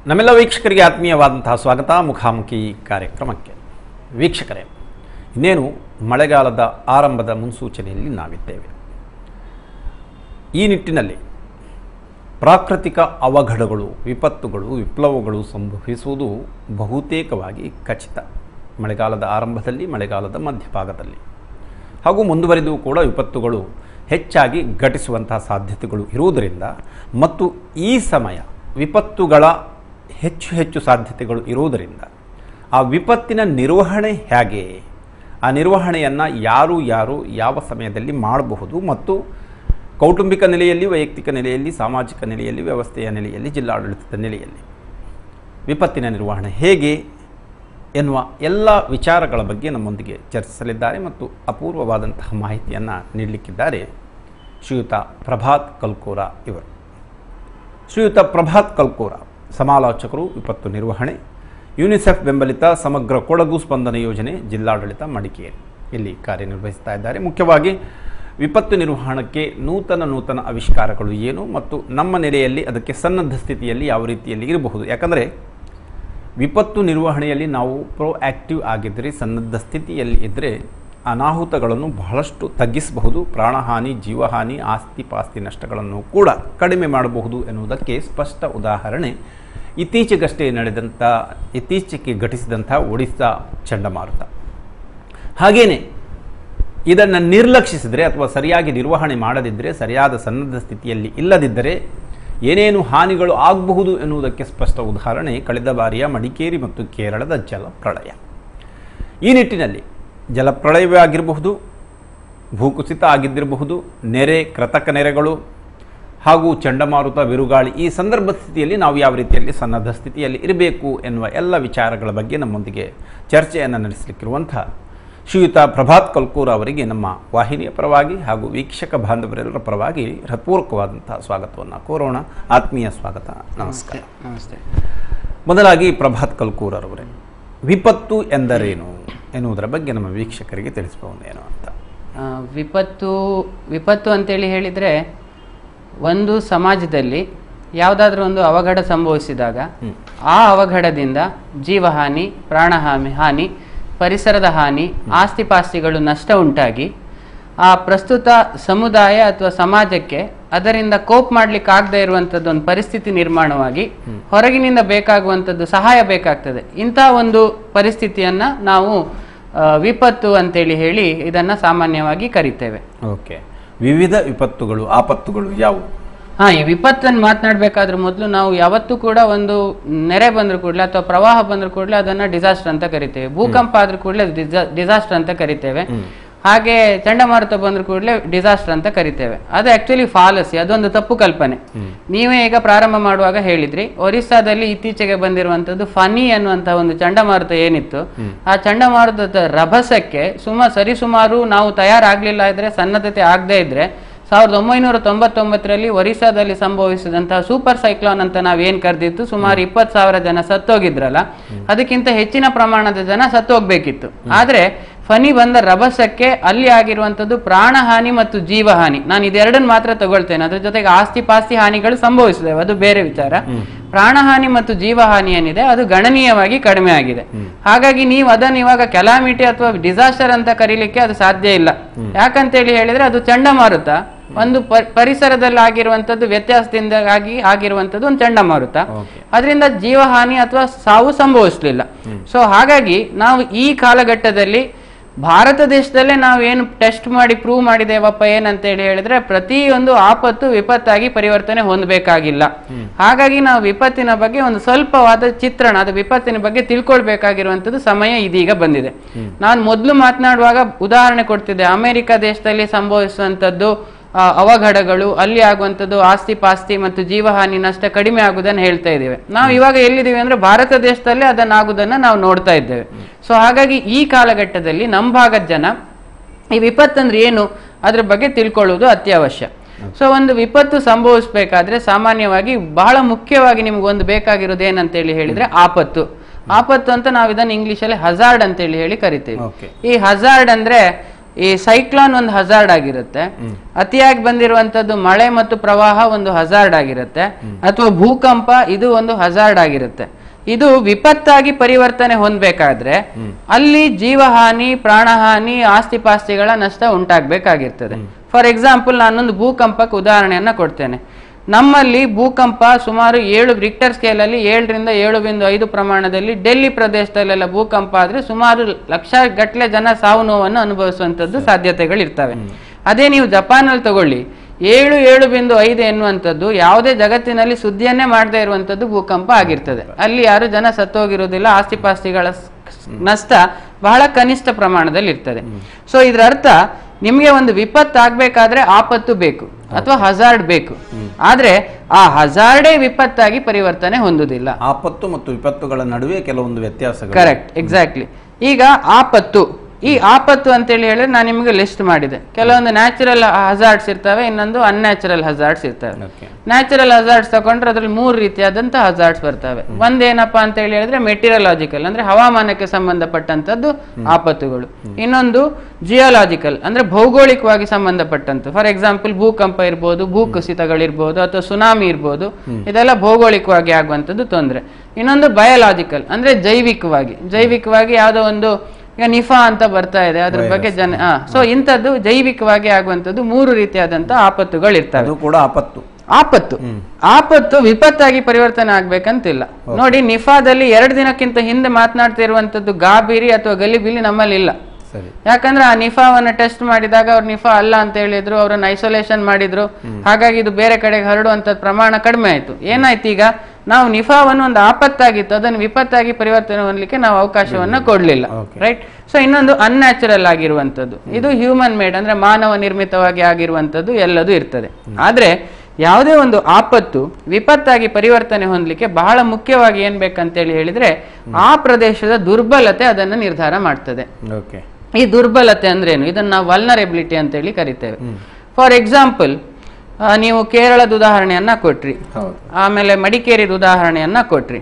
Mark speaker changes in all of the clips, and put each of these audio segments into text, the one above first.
Speaker 1: ನಮ್ಮೆಲ್ಲ ವೀಕ್ಷಕರಿಗೆ ಆತ್ಮೀಯವಾದಂತಹ ಸ್ವಾಗತ ಮುಖಾಮುಖಿ ಕಾರ್ಯಕ್ರಮಕ್ಕೆ ವೀಕ್ಷಕರೇ ಇನ್ನೇನು ಮಳೆಗಾಲದ ಆರಂಭದ ಮುನ್ಸೂಚನೆಯಲ್ಲಿ ನಾವಿದ್ದೇವೆ ಈ ನಿಟ್ಟಿನಲ್ಲಿ ಪ್ರಾಕೃತಿಕ ಅವಘಡಗಳು ವಿಪತ್ತುಗಳು ವಿಪ್ಲವಗಳು ಸಂಭವಿಸುವುದು ಬಹುತೇಕವಾಗಿ ಖಚಿತ ಮಳೆಗಾಲದ ಆರಂಭದಲ್ಲಿ ಮಳೆಗಾಲದ ಮಧ್ಯಭಾಗದಲ್ಲಿ ಹಾಗೂ ಮುಂದುವರಿದು ಕೂಡ ವಿಪತ್ತುಗಳು ಹೆಚ್ಚಾಗಿ ಘಟಿಸುವಂತಹ ಸಾಧ್ಯತೆಗಳು ಇರುವುದರಿಂದ ಮತ್ತು ಈ ಸಮಯ ವಿಪತ್ತುಗಳ ಹೆಚ್ಚು ಹೆಚ್ಚು ಸಾಧ್ಯತೆಗಳು ಇರುವುದರಿಂದ ಆ ವಿಪತ್ತಿನ ನಿರ್ವಹಣೆ ಹೇಗೆ ಆ ನಿರ್ವಹಣೆಯನ್ನು ಯಾರು ಯಾರು ಯಾವ ಸಮಯದಲ್ಲಿ ಮಾಡಬಹುದು ಮತ್ತು ಕೌಟುಂಬಿಕ ನೆಲೆಯಲ್ಲಿ ವೈಯಕ್ತಿಕ ನೆಲೆಯಲ್ಲಿ ಸಾಮಾಜಿಕ ನೆಲೆಯಲ್ಲಿ ವ್ಯವಸ್ಥೆಯ ನೆಲೆಯಲ್ಲಿ ಜಿಲ್ಲಾಡಳಿತದ ನೆಲೆಯಲ್ಲಿ ವಿಪತ್ತಿನ ನಿರ್ವಹಣೆ ಹೇಗೆ ಎನ್ನುವ ಎಲ್ಲ ವಿಚಾರಗಳ ಬಗ್ಗೆ ನಮ್ಮೊಂದಿಗೆ ಚರ್ಚಿಸಲಿದ್ದಾರೆ ಮತ್ತು ಅಪೂರ್ವವಾದಂತಹ ಮಾಹಿತಿಯನ್ನು ನೀಡಲಿಕ್ಕಿದ್ದಾರೆ ಶ್ರೀಯುತ ಪ್ರಭಾತ್ ಕಲ್ಕೂರ ಇವರು ಶ್ರೀಯುತ ಪ್ರಭಾತ್ ಕಲ್ಕೂರ ಸಮಾಲೋಚಕರು ವಿಪತ್ತು ನಿರ್ವಹಣೆ ಯುನಿಸೆಫ್ ಬೆಂಬಲಿತ ಸಮಗ್ರ ಕೊಡಗು ಸ್ಪಂದನ ಯೋಜನೆ ಜಿಲ್ಲಾಡಳಿತ ಮಡಿಕೇರಿ ಇಲ್ಲಿ ಕಾರ್ಯನಿರ್ವಹಿಸ್ತಾ ಇದ್ದಾರೆ ಮುಖ್ಯವಾಗಿ ವಿಪತ್ತು ನಿರ್ವಹಣಕ್ಕೆ ನೂತನ ನೂತನ ಆವಿಷ್ಕಾರಗಳು ಏನು ಮತ್ತು ನಮ್ಮ ನೆಲೆಯಲ್ಲಿ ಅದಕ್ಕೆ ಸನ್ನದ್ಧ ಸ್ಥಿತಿಯಲ್ಲಿ ಯಾವ ರೀತಿಯಲ್ಲಿ ಇರಬಹುದು ಯಾಕಂದರೆ ವಿಪತ್ತು ನಿರ್ವಹಣೆಯಲ್ಲಿ ನಾವು ಪ್ರೋ ಆ್ಯಕ್ಟಿವ್ ಆಗಿದ್ದರೆ ಸನ್ನದ್ಧ ಸ್ಥಿತಿಯಲ್ಲಿ ಇದ್ದರೆ ಅನಾಹುತಗಳನ್ನು ಬಹಳಷ್ಟು ತಗ್ಗಿಸಬಹುದು ಪ್ರಾಣಹಾನಿ ಜೀವಹಾನಿ ಆಸ್ತಿ ಪಾಸ್ತಿ ನಷ್ಟಗಳನ್ನು ಕೂಡ ಕಡಿಮೆ ಮಾಡಬಹುದು ಎನ್ನುವುದಕ್ಕೆ ಸ್ಪಷ್ಟ ಉದಾಹರಣೆ ಇತ್ತೀಚೆಗಷ್ಟೇ ನಡೆದಂಥ ಇತ್ತೀಚೆಗೆ ಘಟಿಸಿದಂಥ ಒಡಿಸ್ಸಾ ಚಂಡಮಾರುತ ಹಾಗೆಯೇ ಇದನ್ನು ನಿರ್ಲಕ್ಷಿಸಿದರೆ ಅಥವಾ ಸರಿಯಾಗಿ ನಿರ್ವಹಣೆ ಮಾಡದಿದ್ದರೆ ಸರಿಯಾದ ಸನ್ನದ್ಧ ಸ್ಥಿತಿಯಲ್ಲಿ ಇಲ್ಲದಿದ್ದರೆ ಏನೇನು ಹಾನಿಗಳು ಆಗಬಹುದು ಎನ್ನುವುದಕ್ಕೆ ಸ್ಪಷ್ಟ ಉದಾಹರಣೆ ಕಳೆದ ಬಾರಿಯ ಮಡಿಕೇರಿ ಮತ್ತು ಕೇರಳದ ಜಲಪ್ರಳಯ ಈ ನಿಟ್ಟಿನಲ್ಲಿ ಜಲಪ್ರಳಯವೇ ಆಗಿರಬಹುದು ಭೂಕುಸಿತ ಆಗಿದ್ದಿರಬಹುದು ನೆರೆ ಕೃತಕ ನೆರೆಗಳು ಹಾಗೂ ಚಂಡಮಾರುತ ಬಿರುಗಾಳಿ ಈ ಸಂದರ್ಭ ಸ್ಥಿತಿಯಲ್ಲಿ ನಾವು ಯಾವ ರೀತಿಯಲ್ಲಿ ಸನ್ನದ್ಧ ಸ್ಥಿತಿಯಲ್ಲಿ ಇರಬೇಕು ಎನ್ನುವ ಎಲ್ಲ ವಿಚಾರಗಳ ಬಗ್ಗೆ ನಮ್ಮೊಂದಿಗೆ ಚರ್ಚೆಯನ್ನು ನಡೆಸಲಿಕ್ಕಿರುವಂಥ ಶ್ರೀಯುತ ಪ್ರಭಾತ್ ಕಲ್ಕೂರ್ ಅವರಿಗೆ ನಮ್ಮ ವಾಹಿನಿಯ ಪರವಾಗಿ ಹಾಗೂ ವೀಕ್ಷಕ ಬಾಂಧವರೆಲ್ಲರ ಪರವಾಗಿ ಹೃತ್ಪೂರ್ವಕವಾದಂತಹ ಸ್ವಾಗತವನ್ನು ಕೋರೋಣ ಆತ್ಮೀಯ ಸ್ವಾಗತ ನಮಸ್ಕಾರ
Speaker 2: ನಮಸ್ತೆ
Speaker 1: ಮೊದಲಾಗಿ ಪ್ರಭಾತ್ ಕಲ್ಕೂರ್ ಅವರೇ ವಿಪತ್ತು ಎಂದರೇನು ಎನ್ನುವುದರ ಬಗ್ಗೆ ನಮ್ಮ ವೀಕ್ಷಕರಿಗೆ ತಿಳಿಸಬಹುದೇನೋ ಅಂತ
Speaker 2: ಆ, ವಿಪತ್ತು ವಿಪತ್ತು ಅಂತೇಳಿ ಹೇಳಿದರೆ ಒಂದು ಸಮಾಜದಲ್ಲಿ ಯಾವುದಾದ್ರೂ ಒಂದು ಅವಘಡ ಸಂಭವಿಸಿದಾಗ ಆ ಅವಘಡದಿಂದ ಜೀವಹಾನಿ ಪ್ರಾಣಹಾನಿ ಹಾನಿ ಪರಿಸರದ ಹಾನಿ ಆಸ್ತಿ ಪಾಸ್ತಿಗಳು ನಷ್ಟ ಉಂಟಾಗಿ ಆ ಪ್ರಸ್ತುತ ಸಮುದಾಯ ಅಥವಾ ಸಮಾಜಕ್ಕೆ ಅದರಿಂದ ಕೋಪ್ ಮಾಡ್ಲಿಕ್ಕೆ ಆಗದೆ ಇರುವಂಥದ್ದು ಒಂದು ಪರಿಸ್ಥಿತಿ ನಿರ್ಮಾಣವಾಗಿ ಹೊರಗಿನಿಂದ ಬೇಕಾಗುವಂಥದ್ದು ಸಹಾಯ ಬೇಕಾಗ್ತದೆ ಇಂಥ ಒಂದು ಪರಿಸ್ಥಿತಿಯನ್ನ ನಾವು ಆ, ವಿಪತ್ತು ಅಂತೇಳಿ ಹೇಳಿ ಇದನ್ನ ಸಾಮಾನ್ಯವಾಗಿ ಕರಿತೇವೆ
Speaker 1: ಓಕೆ ವಿವಿಧ ವಿಪತ್ತುಗಳು ಆಪತ್ತುಗಳು ಯಾವುವು
Speaker 2: ಹಾ ಈ ವಿಪತ್ತನ್ನು ಮಾತನಾಡಬೇಕಾದ್ರೆ ಮೊದಲು ನಾವು ಯಾವತ್ತೂ ಕೂಡ ಒಂದು ನೆರೆ ಬಂದ್ರು ಕೂಡಲೇ ಅಥವಾ ಪ್ರವಾಹ ಬಂದ್ರು ಕೂಡಲೇ ಅದನ್ನ ಡಿಸಾಸ್ಟರ್ ಅಂತ ಕರಿತೇವೆ ಭೂಕಂಪ ಆದ್ರೂ ಕೂಡಲೇ ಡಿಸಾಸ್ಟರ್ ಅಂತ ಕರಿತೇವೆ ಹಾಗೆ ಚಂಡಮಾರುತ ಬಂದ್ರು ಕೂಡಲೇ ಡಿಸಾಸ್ಟರ್ ಅಂತ ಕರಿತೇವೆ ಅದು ಆಕ್ಚುಲಿ ಫಾಲಸಿ ಅದೊಂದು ತಪ್ಪು ಕಲ್ಪನೆ ನೀವೇ ಈಗ ಪ್ರಾರಂಭ ಮಾಡುವಾಗ ಹೇಳಿದ್ರಿ ಒರಿಸ್ಸಾದಲ್ಲಿ ಇತ್ತೀಚೆಗೆ ಬಂದಿರುವಂತದ್ದು ಫನಿ ಅನ್ನುವಂತಹ ಒಂದು ಚಂಡಮಾರುತ ಏನಿತ್ತು ಆ ಚಂಡಮಾರುತದ ರಭಸಕ್ಕೆ ಸುಮ ಸರಿಸುಮಾರು ನಾವು ತಯಾರಾಗ್ಲಿಲ್ಲ ಇದ್ರೆ ಸನ್ನದ್ಧತೆ ಆಗದೆ ಇದ್ರೆ ಸಾವಿರದ ಒಂಬೈನೂರ ತೊಂಬತ್ತೊಂಬತ್ತರಲ್ಲಿ ಒರಿಸ್ಸಾದಲ್ಲಿ ಸಂಭವಿಸಿದಂತಹ ಸೂಪರ್ ಸೈಕ್ಲೋನ್ ಅಂತ ನಾವ್ ಏನ್ ಕರೆದಿತ್ತು ಸುಮಾರು ಇಪ್ಪತ್ತು ಸಾವಿರ ಜನ ಸತ್ತೋಗಿದ್ರಲ್ಲ ಅದಕ್ಕಿಂತ ಹೆಚ್ಚಿನ ಪ್ರಮಾಣದ ಜನ ಸತ್ತೋಗ್ಬೇಕಿತ್ತು ಆದ್ರೆ ಫನಿ ಬಂದ ರಭಸಕ್ಕೆ ಅಲ್ಲಿ ಆಗಿರುವಂತದ್ದು ಪ್ರಾಣಹಾನಿ ಮತ್ತು ಜೀವಹಾನಿ ನಾನು ಇದೆರಡನ್ನ ಮಾತ್ರ ತಗೊಳ್ತೇನೆ ಅದ್ರ ಜೊತೆಗೆ ಆಸ್ತಿ ಪಾಸ್ತಿ ಹಾನಿಗಳು ಸಂಭವಿಸಿದವೆ ಅದು ಬೇರೆ ವಿಚಾರ ಪ್ರಾಣಹಾನಿ ಮತ್ತು ಜೀವಹಾನಿ ಏನಿದೆ ಅದು ಗಣನೀಯವಾಗಿ ಕಡಿಮೆ ಆಗಿದೆ ಹಾಗಾಗಿ ನೀವು ಅದನ್ನು ಇವಾಗ ಕೆಲಾಮಿಟಿ ಅಥವಾ ಡಿಸಾಸ್ಟರ್ ಅಂತ ಕರೀಲಿಕ್ಕೆ ಅದು ಸಾಧ್ಯ ಇಲ್ಲ ಯಾಕಂತೇಳಿ ಹೇಳಿದ್ರೆ ಅದು ಚಂಡಮಾರುತ ಒಂದು ಪ- ಪರಿಸರದಲ್ಲಿ ಆಗಿರುವಂತದ್ದು ವ್ಯತ್ಯಾಸದಿಂದಾಗಿ ಆಗಿರುವಂತದ್ದು ಒಂದು ಚಂಡಮಾರುತ ಅದರಿಂದ ಜೀವಹಾನಿ ಅಥವಾ ಸಾವು ಸಂಭವಿಸಲಿಲ್ಲ ಸೊ ಹಾಗಾಗಿ ನಾವು ಈ ಕಾಲಘಟ್ಟದಲ್ಲಿ ಭಾರತ ದೇಶದಲ್ಲೇ ನಾವು ಏನು ಟೆಸ್ಟ್ ಮಾಡಿ ಪ್ರೂವ್ ಮಾಡಿದೇವಪ್ಪ ಏನಂತ ಹೇಳಿ ಹೇಳಿದ್ರೆ ಪ್ರತಿಯೊಂದು ಆಪತ್ತು ವಿಪತ್ತಾಗಿ ಪರಿವರ್ತನೆ ಹೊಂದಬೇಕಾಗಿಲ್ಲ ಹಾಗಾಗಿ ನಾವು ವಿಪತ್ತಿನ ಬಗ್ಗೆ ಒಂದು ಸ್ವಲ್ಪವಾದ ಚಿತ್ರಣ ಅದು ವಿಪತ್ತಿನ ಬಗ್ಗೆ ತಿಳ್ಕೊಳ್ಬೇಕಾಗಿರುವಂತದ್ದು ಸಮಯ ಇದೀಗ ಬಂದಿದೆ ನಾನು ಮೊದಲು ಮಾತನಾಡುವಾಗ ಉದಾಹರಣೆ ಕೊಡ್ತಿದ್ದೆ ಅಮೆರಿಕ ದೇಶದಲ್ಲಿ ಸಂಭವಿಸುವಂತದ್ದು ಆ, ಅವಘಡಗಳು ಅಲ್ಲಿ ಆಗುವಂಥದ್ದು ಆಸ್ತಿ ಪಾಸ್ತಿ ಮತ್ತು ಜೀವಹಾನಿ ನಷ್ಟ ಕಡಿಮೆ ಆಗುವುದನ್ನು ಹೇಳ್ತಾ ಇದ್ದೇವೆ ನಾವು ಇವಾಗ ಎಲ್ಲಿದ್ದೀವಿ ಅಂದ್ರೆ ಭಾರತ ದೇಶದಲ್ಲೇ ಅದನ್ನ ಆಗುದನ್ನ ನಾವು ನೋಡ್ತಾ ಇದ್ದೇವೆ ಸೊ ಹಾಗಾಗಿ ಈ ಕಾಲಘಟ್ಟದಲ್ಲಿ ನಮ್ಮ ಭಾಗದ ಜನ ಈ ವಿಪತ್ತಂದ್ರೆ ಏನು ಅದ್ರ ಬಗ್ಗೆ ತಿಳ್ಕೊಳ್ಳುವುದು ಅತ್ಯವಶ್ಯ ಸೊ ಒಂದು ವಿಪತ್ತು ಸಂಭವಿಸ್ಬೇಕಾದ್ರೆ ಸಾಮಾನ್ಯವಾಗಿ ಬಹಳ ಮುಖ್ಯವಾಗಿ ನಿಮ್ಗೊಂದು ಬೇಕಾಗಿರೋದು ಏನಂತೇಳಿ ಹೇಳಿದ್ರೆ ಆಪತ್ತು ಆಪತ್ತು ಅಂತ ನಾವು ಇದನ್ನ ಇಂಗ್ಲಿಷಲ್ಲಿ ಹಜಾರ್ಡ್ ಅಂತೇಳಿ ಹೇಳಿ ಕರಿತೀವಿ
Speaker 1: ಓಕೆ
Speaker 2: ಈ ಹಜಾರ್ಡ್ ಅಂದ್ರೆ ಈ ಸೈಕ್ಲಾನ್ ಒಂದು ಹಜಾರ್ಡ್ ಆಗಿರುತ್ತೆ ಅತಿಯಾಗಿ ಬಂದಿರುವಂತದ್ದು ಮಳೆ ಮತ್ತು ಪ್ರವಾಹ ಒಂದು ಹಜಾರ್ಡ್ ಆಗಿರುತ್ತೆ ಅಥವಾ ಭೂಕಂಪ ಇದು ಒಂದು ಹಜಾರ್ಡ್ ಆಗಿರುತ್ತೆ ಇದು ವಿಪತ್ತಾಗಿ ಪರಿವರ್ತನೆ ಹೊಂದಬೇಕಾದ್ರೆ ಅಲ್ಲಿ ಜೀವಹಾನಿ ಪ್ರಾಣಹಾನಿ ಆಸ್ತಿ ಪಾಸ್ತಿಗಳ ನಷ್ಟ ಉಂಟಾಗಬೇಕಾಗಿರ್ತದೆ ಫಾರ್ ಎಕ್ಸಾಂಪಲ್ ನಾನೊಂದು ಭೂಕಂಪಕ್ಕೆ ಉದಾಹರಣೆಯನ್ನ ಕೊಡ್ತೇನೆ ನಮ್ಮಲ್ಲಿ ಭೂಕಂಪ ಸುಮಾರು ಏಳು ರಿಕ್ಟರ್ ಸ್ಕೇಲಲ್ಲಿ ಏಳರಿಂದ ಏಳು ಬಿಂದು ಐದು ಪ್ರಮಾಣದಲ್ಲಿ ಡೆಲ್ಲಿ ಪ್ರದೇಶದಲ್ಲೆಲ್ಲ ಭೂಕಂಪ ಆದ್ರೆ ಸುಮಾರು ಲಕ್ಷ ಗಟ್ಟಲೆ ಜನ ಸಾವು ನೋವನ್ನು ಅನುಭವಿಸುವಂತದ್ದು ಸಾಧ್ಯತೆಗಳಿರ್ತವೆ ಅದೇ ನೀವು ಜಪಾನಲ್ಲಿ ತಗೊಳ್ಳಿ ಏಳು ಏಳು ಬಿಂದು ಐದು ಎನ್ನುವಂಥದ್ದು ಯಾವುದೇ ಜಗತ್ತಿನಲ್ಲಿ ಸುದ್ದಿಯನ್ನೇ ಮಾಡದೇ ಇರುವಂತದ್ದು ಭೂಕಂಪ ಆಗಿರ್ತದೆ ಅಲ್ಲಿ ಯಾರು ಜನ ಸತ್ತೋಗಿರುವುದಿಲ್ಲ ಆಸ್ತಿ ಪಾಸ್ತಿಗಳ ಸ್- ನಷ್ಟ ಬಹಳ ಕನಿಷ್ಠ ಪ್ರಮಾಣದಲ್ಲಿ ಇರ್ತದೆ ಸೊ ಇದ್ರ ಅರ್ಥ ನಿಮಗೆ ಒಂದು ವಿಪತ್ತು ಆಗ್ಬೇಕಾದ್ರೆ ಆಪತ್ತು ಬೇಕು ಅಥವಾ ಹಜಾರ್ಡ್ ಬೇಕು ಆದ್ರೆ ಆ ಹಜಾರ್ಡೇ ವಿಪತ್ತಾಗಿ ಪರಿವರ್ತನೆ ಹೊಂದುದಿಲ್ಲ
Speaker 1: ಆಪತ್ತು ಮತ್ತು ವಿಪತ್ತುಗಳ ನಡುವೆ ಕೆಲವೊಂದು ವ್ಯತ್ಯಾಸಗಳು
Speaker 2: ಕರೆಕ್ಟ್ ಎಕ್ಸಾಕ್ಟ್ಲಿ ಈಗ ಆಪತ್ತು ಈ ಆಪತ್ತು ಅಂತೇಳಿ ಹೇಳಿದ್ರೆ ನಾನು ನಿಮಗೆ ಲಿಸ್ಟ್ ಮಾಡಿದೆ ಕೆಲವೊಂದು ನ್ಯಾಚುರಲ್ ಹಜಾರ್ಡ್ಸ್ ಇರ್ತವೆ ಇನ್ನೊಂದು ಅನ್ಯಾಚುರಲ್ ಹಜಾರ್ಡ್ಸ್ ಇರ್ತವೆ
Speaker 1: Okay.
Speaker 2: ನ್ಯಾಚುರಲ್ ಹಜಾರ್ಡ್ಸ್ ತಗೊಂಡ್ರೆ ಅದ್ರಲ್ಲಿ ಮೂರು ರೀತಿಯಾದಂತಹ ಹಜಾರ್ಡ್ಸ್ ಬರ್ತವೆ ಒಂದೇನಪ್ಪಾ ಅಂತ ಹೇಳಿ ಹೇಳಿದ್ರೆ ಮೆಟೀರಿಯಲಾಜಿಕಲ್ ಅಂದ್ರೆ ಹವಾಮಾನಕ್ಕೆ ಸಂಬಂಧಪಟ್ಟಂತದ್ದು ಆಪತ್ತುಗಳು ಇನ್ನೊಂದು ಜಿಯೋಲಾಜಿಕಲ್ ಅಂದ್ರೆ ಭೌಗೋಳಿಕವಾಗಿ ಸಂಬಂಧಪಟ್ಟಂತ ಫಾರ್ ಎಕ್ಸಾಂಪಲ್ ಭೂಕಂಪ ಇರ್ಬೋದು ಭೂಕುಸಿತಗಳಿರ್ಬೋದು ಅಥವಾ ಸುನಾಮಿ ಇರ್ಬೋದು ಇದೆಲ್ಲ ಭೌಗೋಳಿಕವಾಗಿ ಆಗುವಂತದ್ದು ತೊಂದರೆ ಇನ್ನೊಂದು ಬಯೋಲಾಜಿಕಲ್ ಅಂದ್ರೆ ಜೈವಿಕವಾಗಿ ಜೈವಿಕವಾಗಿ ಯಾವುದೋ ಒಂದು ಈಗ ನಿಫಾ ಅಂತ ಬರ್ತಾ ಇದೆ ಅದ್ರ ಬಗ್ಗೆ ಜನ ಸೊ ಇಂಥದ್ದು ಜೈವಿಕವಾಗಿ ಆಗುವಂತದ್ದು ಮೂರು ರೀತಿಯಾದಂತಹ ಆಪತ್ತುಗಳಿರ್ತವೆ
Speaker 1: ಅದು ಕೂಡ ಆಪತ್ತು
Speaker 2: ಆಪತ್ತು ಆಪತ್ತು ವಿಪತ್ತಾಗಿ ಪರಿವರ್ತನೆ ಆಗ್ಬೇಕಂತಿಲ್ಲ ನೋಡಿ ನಿಫಾದಲ್ಲಿ ಎರಡು ದಿನಕ್ಕಿಂತ ಹಿಂದೆ ಮಾತನಾಡ್ತಿರುವಂತದ್ದು ಗಾಬಿರಿ ಅಥವಾ ಗಲಿಬಿಲಿ ನಮ್ಮಲ್ಲಿ ಇಲ್ಲ
Speaker 1: ಸರಿ
Speaker 2: ಯಾಕಂದ್ರೆ ಆ ನಿಫಾವನ್ನ ಟೆಸ್ಟ್ ಮಾಡಿದಾಗ ಅವ್ರು ನಿಫಾ ಅಲ್ಲ ಅಂತ ಹೇಳಿದ್ರು ಅವ್ರನ್ನ ಐಸೋಲೇಷನ್ ಮಾಡಿದ್ರು ಹಾಗಾಗಿ ಇದು ಬೇರೆ ಕಡೆಗೆ ಹರಡುವಂತ ಪ್ರಮಾಣ ಕಡಿಮೆ ಆಯ್ತು ಏನಾಯ್ತು ಈಗ ನಾವು ನಿಫಾವನ್ನು ಒಂದು ಆಪತ್ತಾಗಿತ್ತು ಅದನ್ನು ವಿಪತ್ತಾಗಿ ಪರಿವರ್ತನೆ ಹೊಂದಲಿಕ್ಕೆ ನಾವು ಅವಕಾಶವನ್ನ ಕೊಡ್ಲಿಲ್ಲ
Speaker 1: Okay.
Speaker 2: ರೈಟ್ ಸೊ ಇನ್ನೊಂದು ಅನ್ಯಾಚುರಲ್ ಆಗಿರುವಂತದ್ದು ಇದು ಹ್ಯೂಮನ್ ಮೇಡ್ ಅಂದ್ರೆ ಮಾನವ ನಿರ್ಮಿತವಾಗಿ ಆಗಿರುವಂತದ್ದು ಎಲ್ಲದೂ ಇರ್ತದೆ ಆದ್ರೆ ಯಾವುದೇ ಒಂದು ಆಪತ್ತು ವಿಪತ್ತಾಗಿ ಪರಿವರ್ತನೆ ಹೊಂದಲಿಕ್ಕೆ ಬಹಳ ಮುಖ್ಯವಾಗಿ ಏನ್ ಬೇಕಂತೇಳಿ ಹೇಳಿದ್ರೆ ಆ ಪ್ರದೇಶದ ದುರ್ಬಲತೆ ಅದನ್ನು ನಿರ್ಧಾರ ಮಾಡ್ತದೆ
Speaker 1: ಓಕೆ
Speaker 2: ಈ ದುರ್ಬಲತೆ ಅಂದ್ರೇನು ಇದನ್ನ ನಾವು ವಲ್ನರೆಬಿಲಿಟಿ ಅಂತ ಹೇಳಿ ಕರಿತೇವೆ ಫಾರ್ ಎಕ್ಸಾಂಪಲ್ ನೀವು ಕೇರಳದ ಉದಾಹರಣೆಯನ್ನ ಕೊಟ್ರಿ ಆಮೇಲೆ ಮಡಿಕೇರಿದ ಉದಾಹರಣೆಯನ್ನ ಕೊಟ್ರಿ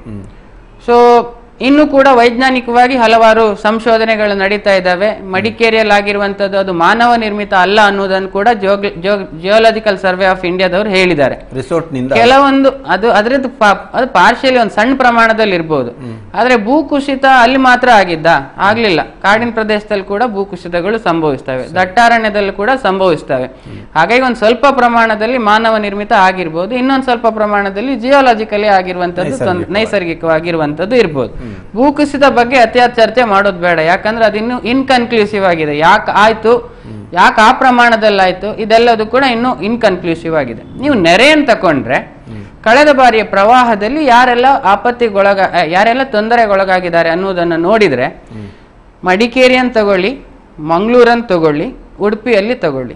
Speaker 2: ಸೊ ಇನ್ನು ಕೂಡ ವೈಜ್ಞಾನಿಕವಾಗಿ ಹಲವಾರು ಸಂಶೋಧನೆಗಳು ನಡೀತಾ ಇದ್ದಾವೆ ಮಡಿಕೇರಿಯಲ್ಲಿ ಆಗಿರುವಂತದ್ದು ಅದು ಮಾನವ ನಿರ್ಮಿತ ಅಲ್ಲ ಅನ್ನೋದನ್ನು ಕೂಡ ಜಿಯೋಲಾಜಿಕಲ್ ಸರ್ವೆ ಆಫ್ ಇಂಡಿಯಾದವರು ಹೇಳಿದ್ದಾರೆ
Speaker 1: ರಿಸೋರ್ಟ್ ನಿಂದ
Speaker 2: ಕೆಲವೊಂದು ಅದು ಅದರದ್ದು ಪಾ- ಅದು ಪಾರ್ಶಿಯಲಿ ಒಂದು ಸಣ್ಣ ಪ್ರಮಾಣದಲ್ಲಿ ಇರ್ಬೋದು ಆದ್ರೆ ಭೂಕುಸಿತ ಅಲ್ಲಿ ಮಾತ್ರ ಆಗಿದ್ದ ಆಗ್ಲಿಲ್ಲ ಕಾಡಿನ ಪ್ರದೇಶದಲ್ಲಿ ಕೂಡ ಭೂಕುಸಿತಗಳು ಸಂಭವಿಸ್ತವೆ ದಟ್ಟಾರಣ್ಯದಲ್ಲಿ ಕೂಡ ಸಂಭವಿಸ್ತವೆ ಹಾಗಾಗಿ ಒಂದು ಸ್ವಲ್ಪ ಪ್ರಮಾಣದಲ್ಲಿ ಮಾನವ ನಿರ್ಮಿತ ಆಗಿರ್ಬೋದು ಇನ್ನೊಂದು ಸ್ವಲ್ಪ ಪ್ರಮಾಣದಲ್ಲಿ ಜಿಯೋಲಾಜಿಕಲಿ ಆಗಿರುವಂತದ್ದು ತೊಂದ್- ನೈಸರ್ಗಿಕವಾಗಿರುವಂತದ್ದು ಇರ್ಬೋದು ಭೂಕುಸಿತ ಬಗ್ಗೆ ಅತಿಯಾದ ಚರ್ಚೆ ಮಾಡೋದು ಬೇಡ ಯಾಕಂದ್ರೆ ಅದಿನ್ನು ಇನ್ಕನ್ಕ್ಲೂಸಿವ್ ಆಗಿದೆ ಯಾಕೆ ಆಯ್ತು ಯಾಕೆ ಆ ಪ್ರಮಾಣದಲ್ಲಿ ಆಯ್ತು ಇದೆಲ್ಲದು ಕೂಡ ಇನ್ನೂ ಇನ್ಕನ್ಕ್ಲೂಸಿವ್ ಆಗಿದೆ ನೀವು ನೆರೆಯನ್ನು ತಕೊಂಡ್ರೆ ಕಳೆದ ಬಾರಿಯ ಪ್ರವಾಹದಲ್ಲಿ ಯಾರೆಲ್ಲ ಆಪತ್ತಿಗೊಳಗ ಆ, ಯಾರೆಲ್ಲ ತೊಂದರೆಗೊಳಗಾಗಿದ್ದಾರೆ ಅನ್ನೋದನ್ನು ನೋಡಿದ್ರೆ ಮಡಿಕೇರಿಯನ್ನು ತಗೊಳ್ಳಿ ಮಂಗಳೂರನ್ನು ತಗೊಳ್ಳಿ ಉಡುಪಿಯಲ್ಲಿ ತಗೊಳ್ಳಿ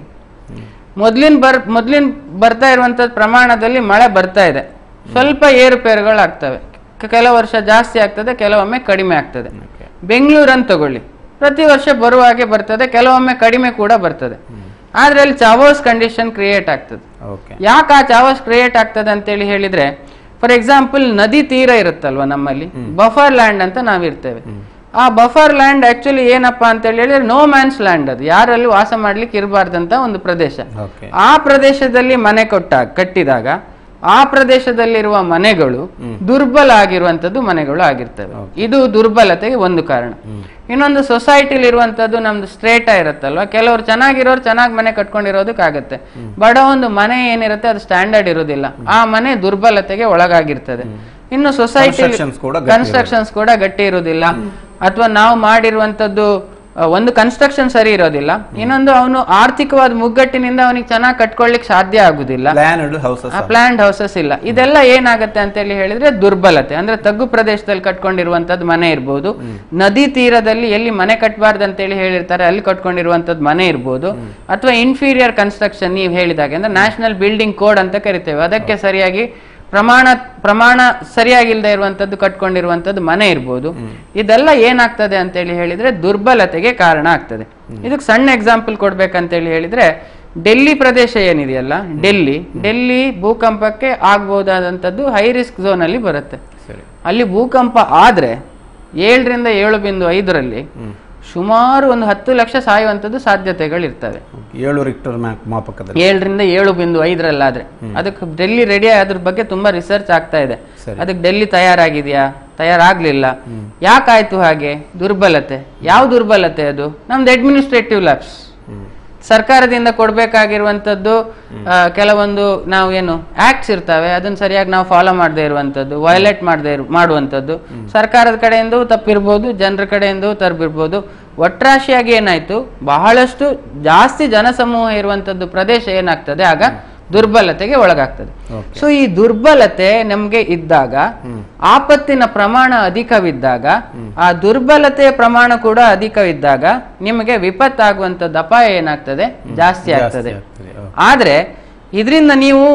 Speaker 2: ಮೊದ್ಲಿನ ಬರ್ ಮೊದ್ಲಿನ ಬರ್ತಾ ಇರುವಂತದ್ದು ಪ್ರಮಾಣದಲ್ಲಿ ಮಳೆ ಬರ್ತಾ ಇದೆ ಸ್ವಲ್ಪ ಏರುಪೇರುಗಳಾಗ್ತವೆ ಕ- ಕೆಲವು ವರ್ಷ ಜಾಸ್ತಿ ಆಗ್ತದೆ ಕೆಲವೊಮ್ಮೆ ಕಡಿಮೆ ಆಗ್ತದೆ ಬೆಂಗಳೂರನ್ನು ತಗೊಳ್ಳಿ ಪ್ರತಿ ವರ್ಷ ಬರುವ ಹಾಗೆ ಬರ್ತದೆ ಕೆಲವೊಮ್ಮೆ ಕಡಿಮೆ ಕೂಡ ಬರ್ತದೆ ಆದ್ರೆ ಅಲ್ಲಿ ಚಾವೋಸ್ ಕಂಡೀಷನ್ ಕ್ರಿಯೇಟ್ ಆಗ್ತದೆ
Speaker 1: ಓಕೆ
Speaker 2: ಯಾಕೆ ಆ ಚಾವಸ್ ಕ್ರಿಯೇಟ್ ಆಗ್ತದೆ ಅಂತೇಳಿ ಹೇಳಿದ್ರೆ ಫಾರ್ ಎಕ್ಸಾಂಪಲ್ ನದಿ ತೀರ ಇರುತ್ತಲ್ವಾ ನಮ್ಮಲ್ಲಿ ಬಫರ್ ಲ್ಯಾಂಡ್ ಅಂತ ನಾವಿರ್ತೇವೆ ಆ ಬಫರ್ ಲ್ಯಾಂಡ್ ಆಕ್ಚುಲಿ ಏನಪ್ಪಾ ಅಂತ ಹೇಳಿದ್ರೆ ನೋ ಮ್ಯಾನ್ಸ್ ಲ್ಯಾಂಡ್ ಅದು ಯಾರಲ್ಲಿ ವಾಸ ಮಾಡ್ಲಿಕ್ಕೆ ಇರಬಾರ್ದಂತ ಒಂದು ಪ್ರದೇಶ
Speaker 1: ಓಕೆ
Speaker 2: ಆ ಪ್ರದೇಶದಲ್ಲಿ ಮನೆ ಕೊಟ್ಟ ಕಟ್ಟಿದಾಗ ಆ ಪ್ರದೇಶದಲ್ಲಿರುವ ಮನೆಗಳು ದುರ್ಬಲ ಆಗಿರುವಂತದ್ದು ಮನೆಗಳು ಆಗಿರ್ತವೆ ಇದು ದುರ್ಬಲತೆಗೆ ಒಂದು ಕಾರಣ ಇನ್ನೊಂದು ಸೊಸೈಟಿಲಿ ಇರುವಂತದ್ದು ನಮ್ದು ಸ್ಟ್ರೇಟ ಇರುತ್ತಲ್ವಾ ಕೆಲವರು ಚೆನ್ನಾಗಿರೋರು ಚೆನ್ನಾಗಿ ಮನೆ ಕಟ್ಕೊಂಡಿರೋದಕ್ಕಾಗತ್ತೆ ಬಡ ಒಂದು ಮನೆ ಏನಿರುತ್ತೆ ಅದು ಸ್ಟ್ಯಾಂಡರ್ಡ್ ಇರೋದಿಲ್ಲ ಆ ಮನೆ ದುರ್ಬಲತೆಗೆ ಒಳಗಾಗಿರ್ತದೆ ಇನ್ನು ಸೊಸೈಟಿ
Speaker 1: Constructions ಕೂಡ ಗಟ್ಟಿ
Speaker 2: ಕನ್ಸ್ಟ್ರಕ್ಷನ್ಸ್ ಕೂಡ ಗಟ್ಟಿ ಇರುವುದಿಲ್ಲ ಅಥವಾ ನಾವು ಮಾಡಿರುವಂತದ್ದು ಆ, ಒಂದು ಕನ್ಸ್ಟ್ರಕ್ಷನ್ ಸರಿ ಇರೋದಿಲ್ಲ ಇನ್ನೊಂದು ಅವನು ಆರ್ಥಿಕವಾದ ಮುಗ್ಗಟ್ಟಿನಿಂದ ಅವನಿಗೆ ಚೆನ್ನಾಗಿ ಕಟ್ಕೊಳ್ಳಿಕ್ ಸಾಧ್ಯ ಆಗುದಿಲ್ಲ
Speaker 1: ಪ್ಲಾನ್ಡ್ ಹೌಸಸ್
Speaker 2: ಆ ಪ್ಲಾಂಡ್ ಹೌಸಸ್ ಇಲ್ಲ ಇದೆಲ್ಲ ಏನಾಗುತ್ತೆ ಅಂತ ಹೇಳಿ ಹೇಳಿದ್ರೆ ದುರ್ಬಲತೆ ಅಂದ್ರೆ ತಗ್ಗು ಪ್ರದೇಶದಲ್ಲಿ ಕಟ್ಕೊಂಡಿರುವಂತದ್ದು ಮನೆ ಇರ್ಬೋದು ನದಿ ತೀರದಲ್ಲಿ ಎಲ್ಲಿ ಮನೆ ಕಟ್ಟಬಾರ್ದು ಅಂತ ಹೇಳಿ ಹೇಳಿರ್ತಾರೆ ಅಲ್ಲಿ ಕಟ್ಕೊಂಡಿರುವಂತದ್ದು ಮನೆ ಇರ್ಬೋದು ಅಥವಾ ಇನ್ಫೀರಿಯರ್ ಕನ್ಸ್ಟ್ರಕ್ಷನ್ ನೀವು ಹೇಳಿದಾಗ ಅಂದ್ರೆ ನ್ಯಾಷನಲ್ ಬಿಲ್ಡಿಂಗ್ ಕೋಡ್ ಅಂತ ಕರಿತೇವೆ ಅದಕ್ಕೆ ಸರಿಯಾಗಿ ಪ್ರಮಾಣ ಪ್ರಮಾಣ ಸರಿಯಾಗಿಲ್ಲದೆ ಇರುವಂತದ್ದು ಕಟ್ಕೊಂಡಿರುವಂತದ್ದು ಮನೆ ಇರ್ಬೋದು ಇದೆಲ್ಲ ಏನಾಗ್ತದೆ ಅಂತ ಹೇಳಿ ಹೇಳಿದ್ರೆ ದುರ್ಬಲತೆಗೆ ಕಾರಣ ಆಗ್ತದೆ ಇದಕ್ಕೆ ಸಣ್ಣ ಎಕ್ಸಾಂಪಲ್ ಕೊಡ್ಬೇಕಂತೇಳಿ ಹೇಳಿದ್ರೆ ಡೆಲ್ಲಿ ಪ್ರದೇಶ ಏನಿದೆಯಲ್ಲ ಡೆಲ್ಲಿ ಡೆಲ್ಲಿ ಭೂಕಂಪಕ್ಕೆ ಆಗ್ಬಹುದಾದಂಥದ್ದು ಹೈ ರಿಸ್ಕ್ ಝೋನ್ ಅಲ್ಲಿ ಬರುತ್ತೆ
Speaker 1: ಸರಿ
Speaker 2: ಅಲ್ಲಿ ಭೂಕಂಪ ಆದ್ರೆ ಏಳರಿಂದ ಏಳು ಬಿಂದು ಐದರಲ್ಲಿ ಸುಮಾರು ಒಂದು ಹತ್ತು ಲಕ್ಷ ಸಾಯುವಂಥದ್ದು ಸಾಧ್ಯತೆಗಳಿರ್ತವೆ
Speaker 1: ಏಳು ರಿಕ್ಟರ್ ಮ್ಯಾ- ಮಾಪಕದಲ್ಲಿ
Speaker 2: ಏಳರಿಂದ ಏಳು ಬಿಂದು ಐದರಲ್ಲಾದ್ರೆ ಅದಕ್ಕೆ ಡೆಲ್ಲಿ ರೆಡಿ ಅದ್ರ ಬಗ್ಗೆ ತುಂಬಾ ರಿಸರ್ಚ್ ಆಗ್ತಾ ಇದೆ
Speaker 1: ಸರಿ.
Speaker 2: ಅದಕ್ಕೆ ಡೆಲ್ಲಿ ತಯಾರಾಗಿದೆಯಾ ತಯಾರಾಗ್ಲಿಲ್ಲ ಯಾಕಾಯ್ತು ಹಾಗೆ ದುರ್ಬಲತೆ ಯಾವ ದುರ್ಬಲತೆ ಅದು ನಮ್ದು ಅಡ್ಮಿನಿಸ್ಟ್ರೇಟಿವ್ ಲ್ಯಾಬ್ಸ್
Speaker 1: ಹ್ಮ್.
Speaker 2: ಸರ್ಕಾರದಿಂದ ಕೊಡಬೇಕಾಗಿರುವಂಥದ್ದು ಕೆಲವೊಂದು ನಾವು ಏನು ಆಕ್ಟ್ಸ್ ಇರ್ತವೆ ಅದನ್ನ ಸರಿಯಾಗಿ ನಾವು ಫಾಲೋ ಮಾಡದೇ ಇರುವಂಥದ್ದು ವಯಲೇಟ್ ಮಾಡದೇ ಇರು ಮಾಡುವಂಥದ್ದು ಸರ್ಕಾರದ ಕಡೆಯಿಂದ ತಪ್ಪಿರ್ಬೋದು ಜನರ ಕಡೆಯಿಂದ ತಪ್ಪಿರ್ಬೋದು ಒಟ್ರಾಶಿಯಾಗಿ ಏನಾಯ್ತು ಬಹಳಷ್ಟು ಜಾಸ್ತಿ ಜನಸಮೂಹ ಇರುವಂಥದ್ದು ಪ್ರದೇಶ ಏನಾಗ್ತದೆ ಆಗ ದುರ್ಬಲತೆಗೆ ಒಳಗಾಗ್ತದೆ
Speaker 1: Okay.
Speaker 2: ಸೊ ಈ ದುರ್ಬಲತೆ ನಮ್ಗೆ ಇದ್ದಾಗ ಆಪತ್ತಿನ ಪ್ರಮಾಣ ಅಧಿಕವಿದ್ದಾಗ ಆ ದುರ್ಬಲತೆಯ ಪ್ರಮಾಣ ಕೂಡ ಅಧಿಕವಿದ್ದಾಗ ನಿಮಗೆ ವಿಪತ್ತಾಗುವಂಥದ್ದು ಅಪಾಯ ಏನಾಗ್ತದೆ ಜಾಸ್ತಿ ಆಗ್ತದೆ
Speaker 1: ಆಗ್ತದೆ. ಓಕೆ.
Speaker 2: ಆದ್ರೆ ಇದರಿಂದ ನೀವು